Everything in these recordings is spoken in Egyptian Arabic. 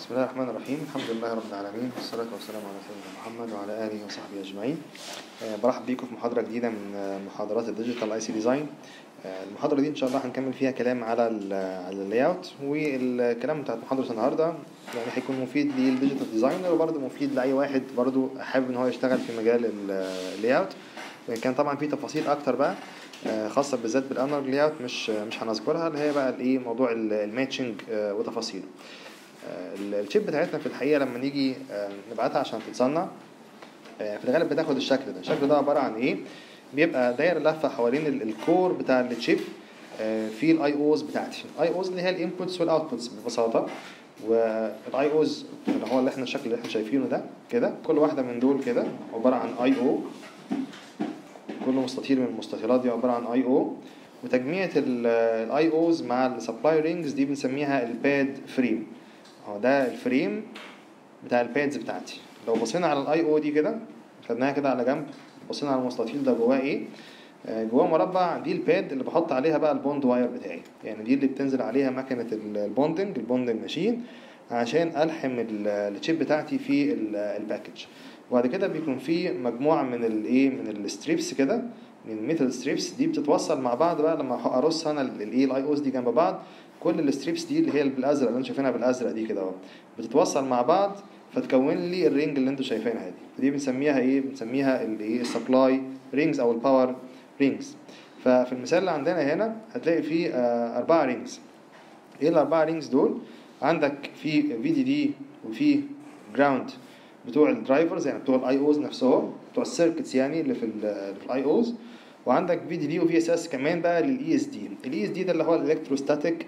بسم الله الرحمن الرحيم الحمد لله رب العالمين والصلاة والسلام على سيدنا محمد وعلى آله وصحبه أجمعين آه، برحب بيكم في محاضرة جديدة من آه، محاضرات الديجيتال اي سي ديزاين المحاضرة دي إن شاء الله هنكمل فيها كلام على ال على اللاي اوت والكلام بتاعت محاضرة النهاردة يعني هيكون مفيد للديجيتال ديزاينر وبرضه مفيد لأي واحد برضه حابب إن هو يشتغل في مجال اللاي اوت وإن كان طبعا في تفاصيل أكتر بقى آه، خاصة بالذات بالانالوج لاي اوت مش مش هنذكرها اللي هي بقى الايه موضوع الماتشنج وتفاصيله آه، الشيب بتاعتنا في الحقيقة لما نيجي آه، نبعتها عشان تتصنع آه، في الغالب بتاخد الشكل ده الشكل ده عبارة عن ايه بيبقى داير لفة حوالين ال- الكور بتاع الشيب في الاي اوز بتاعتي الاي اوز اللي هي الانبوتس والاوتبوتس ببساطة والاي اوز اللي هو اللي احنا الشكل اللي احنا شايفينه ده كده كل واحدة من دول كده عبارة عن اي او كل مستطيل من المستطيلات دي عبارة عن اي او وتجميعة الاي اوز مع السبلاي رينجز دي بنسميها الباد فريم اهو ده الفريم بتاع البادز بتاعتي لو بصينا على الاي او دي كده خدناها كده على جنب بصينا على المستطيل ده جواه ايه آه، جواه مربع دي الباد اللي بحط عليها بقى البوند واير بتاعي يعني دي اللي بتنزل عليها مكنة ال- البوندنج البوندنج ماشين عشان الحم ال- الشيب بتاعتي في ال- الباكج وبعد كده بيكون في مجموعة من الايه من الستريبس كده من الميتال ستريبس دي بتتوصل مع بعض بقى لما ارص انا الايه الاي اوز دي جنب بعض كل الستريبس دي اللي هي بالازرق اللي انتم شايفينها بالازرق دي كده اهو بتتوصل مع بعض فتكون لي الرينج اللي انتم شايفينها دي فدي بنسميها ايه بنسميها الايه السبلاي رينجز او الباور رينجز ففي المثال اللي عندنا هنا هتلاقي فيه آه، أربعة رينجز ايه الأربعة رينجز دول عندك في في دي دي وفي جراوند بتوع الدرايفرز يعني بتوع الاي اوز نفسهم بتوع السيركتس يعني اللي في الاي اوز وعندك في دي دي وفي اس اس كمان بقى للاي اس دي الاي اس دي ده اللي هو الالكتروستاتيك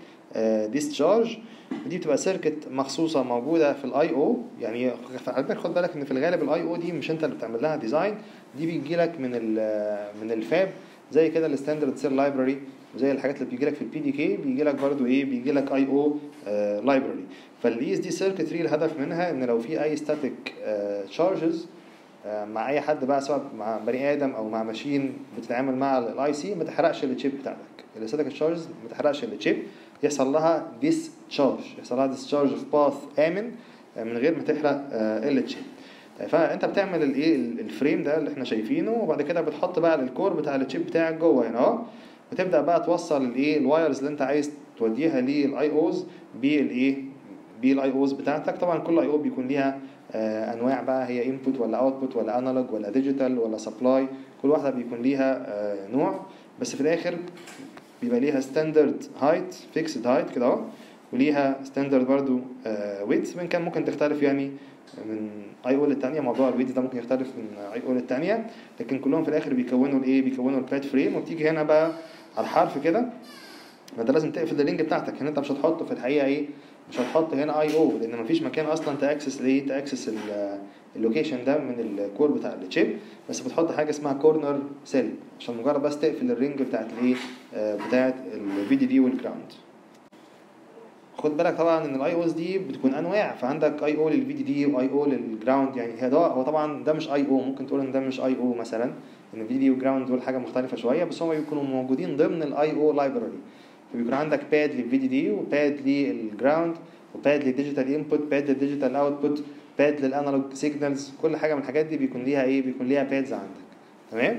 ديسشارج ودي بتبقى سيركت مخصوصه موجوده في الاي او يعني على بالك خد بالك ان في الغالب الاي او دي مش انت اللي بتعمل لها ديزاين دي بيجي لك من ال من الفاب زي كده الستاندرد سيل لايبراري وزي الحاجات اللي بتيجي لك في البي دي كي بيجي لك برضو ايه بيجي لك اي او لايبراري فالاي اس دي سيركتري الهدف منها ان لو في اي ستاتيك تشارجز مع اي حد بقى سواء مع بني ادم او مع ماشين بتتعامل مع الاي سي ما تحرقش التشيب بتاعتك الستاتيك تشارجز ما تحرقش التشيب يحصل لها ديس تشارج يحصل لها ديس تشارج في باث امن آه، من غير ما تحرق التشيب فانت بتعمل الايه الفريم ده اللي احنا شايفينه وبعد كده بتحط بقى الكور بتاع التشيب بتاعك جوه هنا اهو وتبدا بقى توصل الايه الوايرز اللي انت عايز توديها للاي اوز بالايه بالاي اوز بتاعتك طبعا كل اي او بيكون ليها آه، انواع بقى هي انبوت ولا اوتبوت ولا انالوج ولا ديجيتال ولا سبلاي كل واحده بيكون ليها آه، نوع بس في الاخر بيبقى ليها ستاندرد هايت فيكسد هايت كده اهو وليها ستاندرد برضو ويت وان كان ممكن تختلف يعني من اي او للتانية موضوع الويت ده ممكن يختلف من اي او للتانية لكن كلهم في الاخر بيكونوا الايه بيكونوا البلات فريم وبتيجي هنا بقى على الحرف كده فانت لازم تقفل الرينج بتاعتك هنا انت مش هتحطه في الحقيقه ايه مش هتحط هنا اي او لان مفيش مكان اصلا تاكسس ايه تاكسس ال- اللوكيشن ده من الكور بتاع الشيب بس بتحط حاجه اسمها كورنر سيل عشان مجرد بس تقفل الرينج بتاعت الايه آه، بتاعت الفي دي دي والجراوند خد بالك طبعا ان الاي اوز دي بتكون انواع فعندك اي او للفي دي دي واي او للجراوند يعني هي ده هو طبعا ده مش اي او ممكن تقول ان ده مش اي او مثلا ان الفي دي والجراوند دول حاجه مختلفه شويه بس هم بيكونوا موجودين ضمن الاي او لايبراري فبيكون عندك باد للفي دي دي وباد للجراوند وباد للديجيتال انبوت باد للديجيتال اوتبوت باد للانالوج سيجنالز كل حاجه من الحاجات دي بيكون ليها ايه بيكون ليها بادز عندك تمام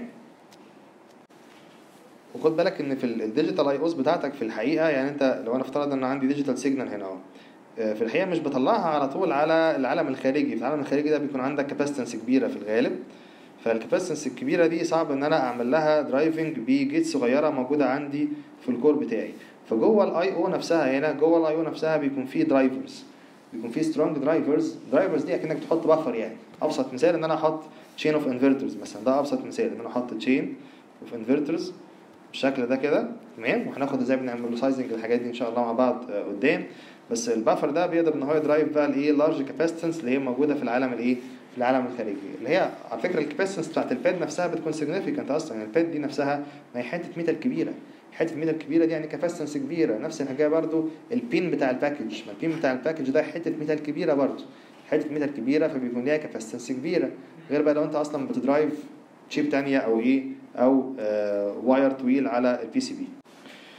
وخد بالك ان في الديجيتال اي اوز بتاعتك في الحقيقه يعني انت لو انا افترض ان عندي ديجيتال سيجنال هنا اهو آه، في الحقيقه مش بطلعها على طول على العالم الخارجي في العالم الخارجي ده بيكون عندك كاباسيتنس كبيره في الغالب فالكاباسيتنس الكبيره دي صعب ان انا اعمل لها درايفنج بجيت صغيره موجوده عندي في الكور بتاعي فجوه الاي او نفسها هنا جوه الاي او نفسها بيكون في درايفرز بيكون في سترونج درايفرز درايفرز دي اكنك بتحط بفر يعني ابسط مثال ان انا احط تشين اوف انفرترز مثلا ده ابسط مثال ان انا احط تشين اوف انفرترز بالشكل ده كده تمام وهناخد ازاي بنعمل له سايزنج الحاجات دي ان شاء الله مع بعض آه، قدام بس البفر ده بيقدر ان هو يدرايف بقى الايه لارج كاباسيتنس اللي هي موجوده في العالم الايه في العالم الخارجي اللي هي على فكره الكاباسيتنس بتاعت الباد نفسها بتكون سيجنيفيكانت اصلا يعني الباد دي نفسها ما هي حته ميتال كبيره حته الميتال الكبيره دي يعني كاباسيتنس كبيره نفس الحكايه برضو البين بتاع الباكج ما البين بتاع الباكج ده حته ميتال كبيره برضو حته ميتال كبيره فبيكون ليها كاباسيتنس كبيره غير بقى لو انت اصلا بتدرايف شيب تانية او ايه او آه واير طويل على البي سي بي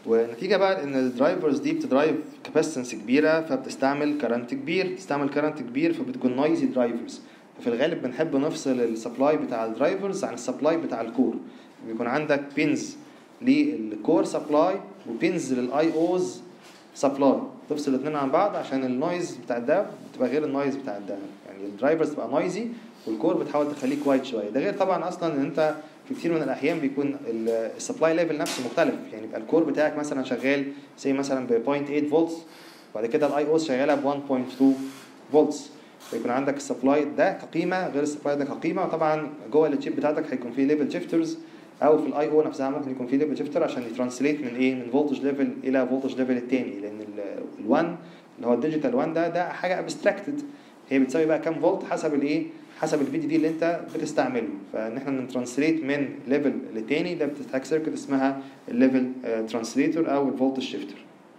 ونتيجه بقى ان الدرايفرز دي بتدرايف كاباسيتنس كبيره فبتستعمل كرنت كبير بتستعمل كرنت كبير فبتكون نويزي درايفرز ففي الغالب بنحب نفصل السبلاي بتاع الدرايفرز عن السبلاي بتاع الكور بيكون عندك بينز للكور سبلاي وبينز للاي اوز سبلاي تفصل الاثنين عن بعض عشان النويز بتاع ده بتبقى غير النويز بتاع ده يعني الدرايفرز تبقى نويزي والكور بتحاول تخليه كوايت شويه ده غير طبعا اصلا ان انت في كتير من الاحيان بيكون السبلاي ليفل نفسه مختلف يعني يبقى الكور بتاعك مثلا شغال زي مثلا ب 0.8 فولتس وبعد كده الاي اوس شغاله ب 1.2 فولتس فيكون عندك السبلاي ده كقيمه غير السبلاي ده كقيمه وطبعا جوه التشيب بتاعتك هيكون فيه ليفل شيفترز او في الاي او نفسها ممكن يكون فيه ليفل شيفتر عشان يترانسليت من ايه من فولتج ليفل الى فولتج ليفل الثاني لان ال1 اللي هو الديجيتال 1 ده ده حاجه ابستراكتد هي بتساوي بقى كام فولت حسب الايه حسب الفي دي دي اللي انت بتستعمله فان احنا نترانسليت من ليفل لتاني ده بتحتاج سيركت اسمها الليفل ترانسليتور او الفولتج شيفتر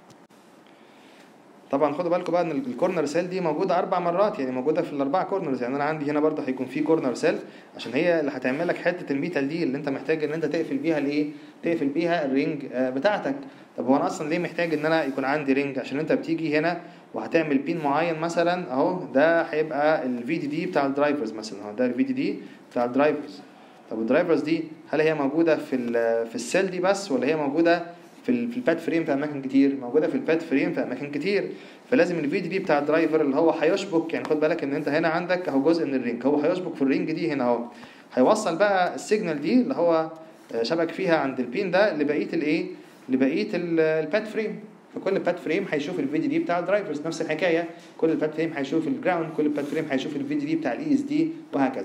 طبعا خدوا بالكم بقى ان الكورنر سيل دي موجوده اربع مرات يعني موجوده في الاربع كورنرز يعني انا عندي هنا برضه هيكون في كورنر سيل عشان هي اللي هتعمل لك حته الميتال دي اللي انت محتاج ان انت تقفل بيها الايه تقفل بيها الرينج بتاعتك طب هو انا اصلا ليه محتاج ان انا يكون عندي رينج عشان انت بتيجي هنا وهتعمل بين معين مثلا اهو ده هيبقى الفي دي دي بتاع الدرايفرز مثلا اهو ده الفي دي دي بتاع الدرايفرز طب الدرايفرز دي هل هي موجوده في في السيل دي بس ولا هي موجوده في في الباد فريم في اماكن كتير موجوده في الباد فريم في اماكن كتير فلازم الفي دي بي بتاع الدرايفر اللي هو هيشبك يعني خد بالك ان انت هنا عندك اهو جزء من الرينج هو هيشبك في الرينج دي هنا اهو هيوصل بقى السيجنال دي اللي هو شبك فيها عند البين ده لبقيه الايه لبقيه الباد فريم فكل باد فريم هيشوف الفي دي دي بتاع الدرايفرز نفس الحكايه كل باد فريم هيشوف الجراوند كل باد فريم هيشوف الفي دي دي بتاع الاي اس دي وهكذا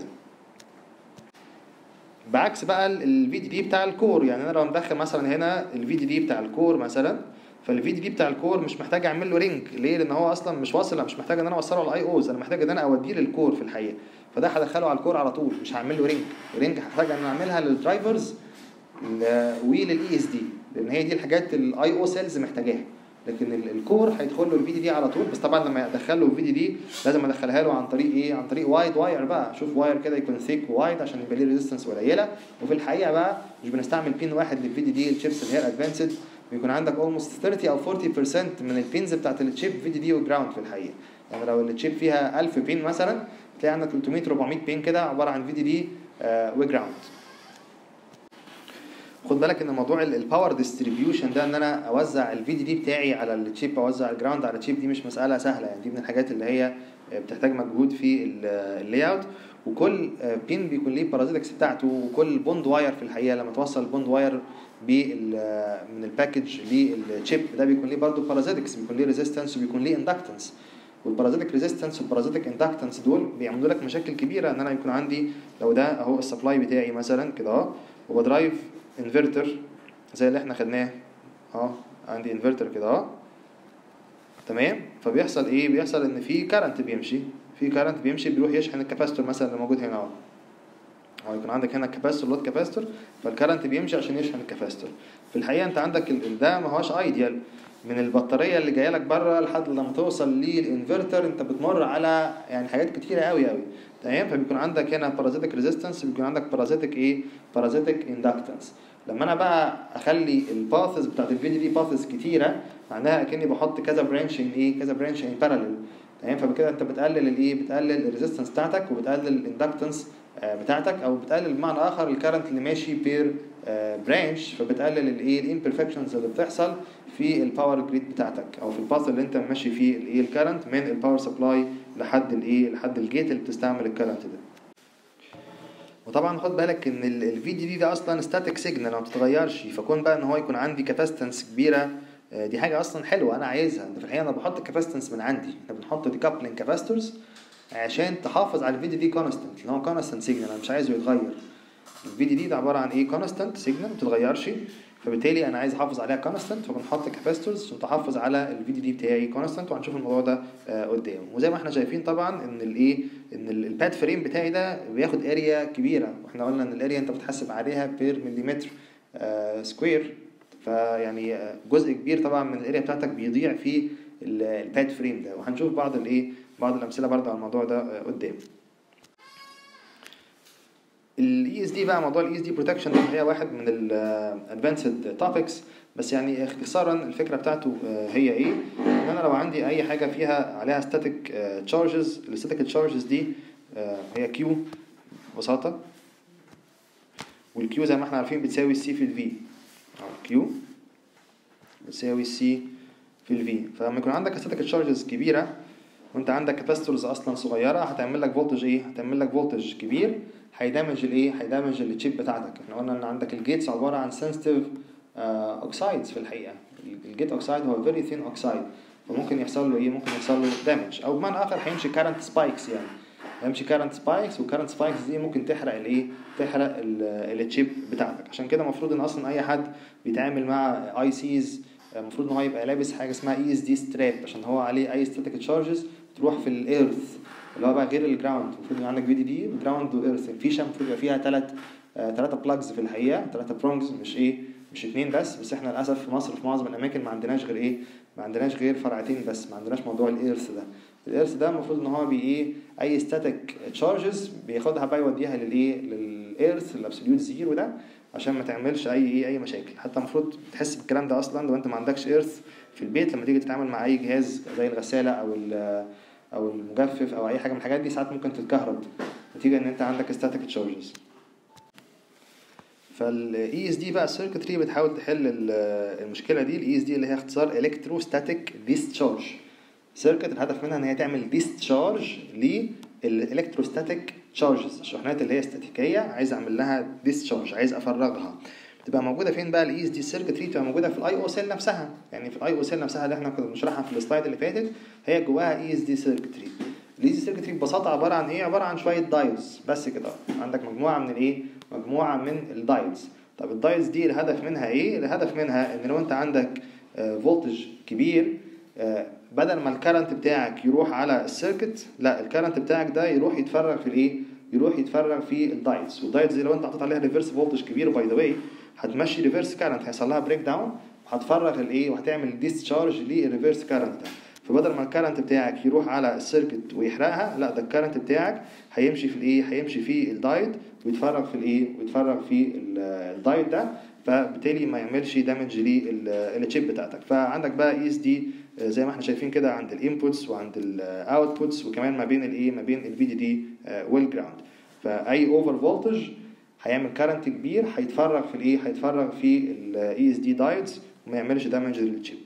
بعكس بقى الفي دي دي بتاع الكور يعني انا لو مدخل مثلا هنا الفي دي دي بتاع الكور مثلا فالفي دي دي بتاع الكور مش محتاج اعمل له رينج ليه لان هو اصلا مش واصل مش محتاج ان انا اوصله على الاي اوز انا محتاج ان انا اوديه للكور في الحقيقه فده هدخله على الكور على طول مش هعمل له رينج رينج هحتاج ان اعملها للدرايفرز وللاي اس دي لان هي دي الحاجات الاي او سيلز محتاجاها لكن الكور هيدخل له الفي دي دي على طول بس طبعا لما ادخل له الفي دي دي لازم ادخلها له عن طريق ايه عن طريق وايد واير بقى شوف واير كده يكون ثيك وايد عشان يبقى ليه ريزيستنس قليله وفي الحقيقه بقى مش بنستعمل بين واحد للفي دي دي الشيبس اللي هي الادفانسد بيكون عندك اولموست 30 او 40% من البينز بتاعت الشيب في دي دي وجراوند في الحقيقه يعني لو الشيب فيها 1000 بين مثلا تلاقي عندك 300 400 بين كده عباره عن في دي دي وجراوند خد بالك ان موضوع الباور ديستريبيوشن ده ان انا اوزع الفي دي دي بتاعي على التشيب اوزع الجراوند على التشيب دي مش مساله سهله يعني دي من الحاجات اللي هي بتحتاج مجهود في اللاي اوت وكل بين بيكون ليه بارازيتكس بتاعته وكل بوند واير في الحقيقه لما توصل البوند واير من الباكج للشيب ده بيكون ليه برضه بارازيتكس بيكون ليه ريزيستنس وبيكون ليه اندكتنس والبارازيتك ريزيستنس والبارازيتك اندكتنس دول بيعملوا لك مشاكل كبيره ان انا يكون عندي لو ده اهو السبلاي بتاعي مثلا كده اهو وبدرايف انفرتر زي اللي احنا خدناه اهو عندي انفرتر كده اهو تمام فبيحصل ايه بيحصل ان في كارنت بيمشي في كارنت بيمشي بيروح يشحن الكاباستور مثلا اللي موجود هنا اهو او يكون عندك هنا كاباستور لود كاباستور فالكارنت بيمشي عشان يشحن الكاباستور في الحقيقه انت عندك ده ما هوش ايديال من البطاريه اللي جايه لك بره لحد لما توصل للانفرتر انت بتمر على يعني حاجات كتيره قوي قوي تمام فبيكون عندك هنا بارازيتك ريزيستنس بيكون عندك بارازيتك ايه بارازيتك اندكتنس لما انا بقى اخلي الباثز بتاعت الفي دي دي باثز كتيره معناها اكني بحط كذا برانش ان ايه كذا برانش ان باراليل تمام فبكده انت بتقلل الايه بتقلل الريزيستنس بتاعتك وبتقلل الاندكتنس بتاعتك او بتقلل بمعنى اخر الكرنت اللي ماشي بير برانش فبتقلل الايه الامبرفكشنز اللي بتحصل في الباور جريد بتاعتك او في الباث اللي انت ماشي فيه الايه الكرنت من الباور سبلاي لحد الايه لحد الجيت اللي بتستعمل الكرنت ده وطبعا خد بالك ان الفي دي دي ده اصلا ستاتيك سيجنال ما بتتغيرش فكون بقى ان هو يكون عندي كاباستنس كبيره دي حاجه اصلا حلوه انا عايزها في الحقيقه انا بحط كاباستنس من عندي احنا بنحط ديكابلنج كاباستورز عشان تحافظ على الفي دي دي كونستنت اللي هو كونستنت سيجنال انا مش عايزه يتغير الفي دي دي ده عباره عن ايه كونستنت سيجنال ما بتتغيرش فبالتالي انا عايز احافظ عليها كونستنت فبنحط كاباستورز عشان تحافظ على الفي دي دي بتاعي كونستنت وهنشوف الموضوع ده قدام وزي ما احنا شايفين طبعا ان الايه ان الباد فريم بتاعي ده بياخد اريا كبيره واحنا قلنا ان الاريا انت بتحسب عليها بير مليمتر سكوير فيعني جزء كبير طبعا من الاريا بتاعتك بيضيع في الباد فريم ده وهنشوف بعض الايه بعض الامثله برضه على الموضوع ده قدام الاي اس دي بقى موضوع الاي اس دي بروتكشن ده هي واحد من الادفانسد توبكس بس يعني اختصارا الفكره بتاعته آه، هي ايه ان انا لو عندي اي حاجه فيها عليها ستاتيك تشارجز الستاتيك تشارجز دي آه، هي كيو ببساطه والكيو زي ما احنا عارفين بتساوي السي في الفي كيو بتساوي السي في الفي فلما يكون عندك ستاتيك تشارجز كبيره وانت عندك كاباستورز اصلا صغيره هتعمل لك فولتج ايه هتعمل لك فولتج كبير هيدمج الايه هيدمج التشيب بتاعتك احنا قلنا ان عندك الجيتس عباره عن سنسيتيف اوكسايدز في الحقيقه الجيت اوكسايد هو فيري ثين اوكسايد فممكن يحصل له ايه ممكن يحصل له دامج او بمعنى اخر هيمشي كارنت سبايكس يعني هيمشي كارنت سبايكس والكارنت سبايكس دي ممكن تحرق الايه تحرق التشيب بتاعتك عشان كده المفروض ان اصلا اي حد بيتعامل مع اي سيز المفروض ان هو يبقى لابس حاجه اسمها اي اس دي ستراب عشان هو عليه اي ستاتيك تشارجز تروح في الايرث اللي هو بقى غير الجراوند المفروض يبقى عندك في دي دي جراوند وايرث الفيشه المفروض يبقى فيها ثلاث ثلاثه بلاجز في الحقيقه ثلاثه برونجز مش ايه مش اثنين بس بس احنا للاسف في مصر في معظم الاماكن ما عندناش غير ايه ما عندناش غير فرعتين بس ما عندناش موضوع الايرث ده الايرث ده المفروض ان هو بي ايه اي ستاتيك تشارجز بياخدها بقى يوديها للايه للايرث الابسوليوت زيرو ده عشان ما تعملش اي ايه اي مشاكل حتى المفروض تحس بالكلام ده اصلا لو انت ما عندكش ايرث في البيت لما تيجي تتعامل مع اي جهاز زي الغساله او او المجفف او اي حاجه من الحاجات دي ساعات ممكن تتكهرب نتيجه ان انت عندك ستاتيك تشارجز فالاي اس دي بقى السيركتري بتحاول تحل المشكله دي الاي اس دي اللي هي اختصار الكتروستاتيك ديسشارج سيركت الهدف منها ان هي تعمل ديسشارج للالكتروستاتيك تشارجز الشحنات اللي هي استاتيكيه عايز اعمل لها ديسشارج عايز افرغها تبقى موجوده فين بقى الاي اس دي سيركتري تبقى موجوده في الاي او سيل نفسها يعني في الاي او سيل نفسها اللي احنا كنا بنشرحها في السلايد اللي فاتت هي جواها اي اس دي سيركتري الاي اس دي سيركتري ببساطه عباره عن ايه عباره عن شويه دايودز بس كده عندك مجموعه من الايه مجموعه من الدايودز طب الدايودز دي الهدف منها ايه الهدف منها ان لو انت عندك فولتج كبير بدل ما الكرنت بتاعك يروح على السيركت لا الكرنت بتاعك ده يروح يتفرغ في الايه يروح يتفرغ في الدايودز والدايودز دي لو انت حطيت عليها ريفرس فولتج كبير باي ذا واي هتمشي ريفرس كارنت هيحصل لها بريك داون وهتفرغ الايه وهتعمل ديسشارج للريفرس كارنت ده فبدل ما الكارنت بتاعك يروح على السيركت ويحرقها لا ده الكارنت بتاعك هيمشي في الايه هيمشي في الدايت ويتفرغ في الايه ويتفرغ في الدايت ده فبالتالي ما يعملش دامج للتشيب بتاعتك فعندك بقى اي اس دي زي ما احنا شايفين كده عند الانبوتس وعند الاوتبوتس وكمان ما بين الايه ما بين الفي دي دي والجراوند فاي اوفر فولتج هيعمل كارنت كبير هيتفرغ في الايه هيتفرغ في الاي اس دي دايتس وما يعملش دامج للتشيب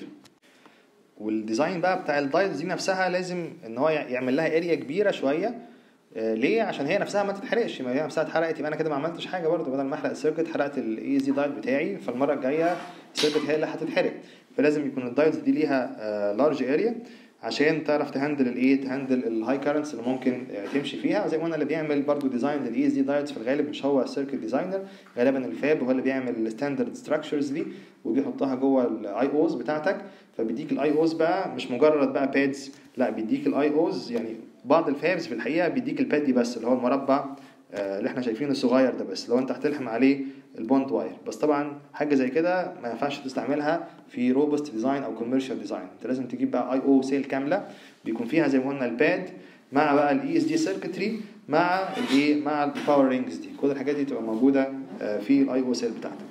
والديزاين بقى بتاع الدايتس دي نفسها لازم ان هو يعمل لها اريا كبيره شويه آه ليه عشان هي نفسها ما تتحرقش ما هي نفسها اتحرقت يبقى انا كده ما عملتش حاجه برضه بدل ما احرق السيركت حرقت الاي اس دي دايت بتاعي فالمره الجايه السيركت هي اللي هتتحرق فلازم يكون الدايتس دي ليها لارج آه اريا عشان تعرف تهندل الايه تهندل الهاي كارنتس اللي ممكن تمشي فيها زي ما قلنا اللي بيعمل برضو ديزاين للاي اس دي دايتس في الغالب مش هو السيركت ديزاينر غالبا الفاب هو اللي بيعمل الستاندرد ستراكشرز دي وبيحطها جوه الاي اوز بتاعتك فبيديك الاي اوز بقى مش مجرد بقى بادز لا بيديك الاي اوز يعني بعض الفابز في الحقيقه بيديك الباد دي بس اللي هو المربع اللي احنا شايفينه الصغير ده بس لو انت هتلحم عليه البوند واير بس طبعا حاجه زي كده ما ينفعش تستعملها في روبست ديزاين او كوميرشال ديزاين انت لازم تجيب بقى اي او سيل كامله بيكون فيها زي ما قلنا الباد مع بقى الاي اس دي سيركتري مع الايه مع الباور رينجز دي كل الحاجات دي تبقى موجوده في الاي او سيل بتاعتك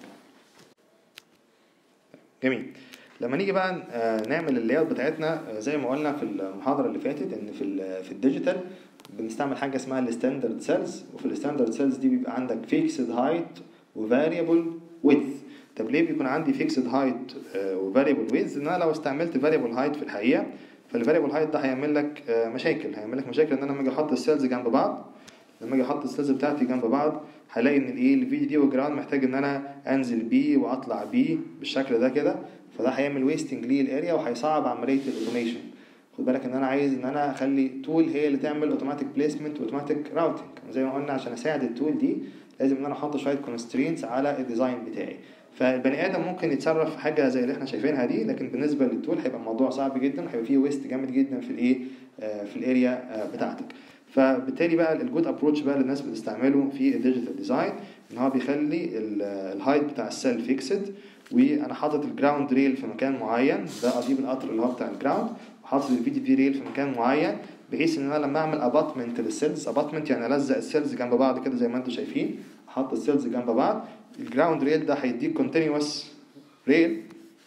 جميل لما نيجي بقى نعمل اللاي اوت بتاعتنا زي ما قلنا في المحاضره اللي فاتت ان في في الديجيتال بنستعمل حاجه اسمها الستاندرد سيلز وفي الستاندرد سيلز دي بيبقى عندك فيكسد هايت وفاريبل ويدث طب ليه بيكون عندي فيكسد هايت وفاريبل ويدث ان انا لو استعملت فاريبل هايت في الحقيقه فالفاريبل هايت ده هيعمل لك مشاكل هيعمل لك مشاكل ان انا لما اجي احط السيلز جنب بعض لما اجي احط السيلز بتاعتي جنب بعض هلاقي ان الايه الفي دي والجراوند محتاج ان انا انزل بي واطلع بي بالشكل ده كده فده هيعمل ويستنج للاريا وهيصعب عمليه الاوتوميشن خد بالك ان انا عايز ان انا اخلي تول هي اللي تعمل اوتوماتيك بليسمنت واوتوماتيك راوتنج زي ما قلنا عشان اساعد التول دي لازم ان انا احط شويه كونسترينتس على الديزاين بتاعي فالبني ادم ممكن يتصرف في حاجه زي اللي احنا شايفينها دي لكن بالنسبه للتول هيبقى الموضوع صعب جدا وهيبقى فيه ويست جامد جدا في الايه في الاريا بتاعتك فبالتالي بقى الجود ابروتش بقى اللي الناس بتستعمله في الديجيتال ديزاين ان هو بيخلي الهايت بتاع السيل فيكسد وانا حاطط الجراوند ريل في مكان معين ده قضيب القطر اللي هو بتاع الجراوند وحاطط الفي دي في ريل في مكان معين بحيث ان انا لما اعمل اباتمنت للسيلز اباتمنت يعني الزق السيلز جنب بعض كده زي ما انتم شايفين احط السيلز جنب بعض الجراوند ريل ده هيديك كونتينوس ريل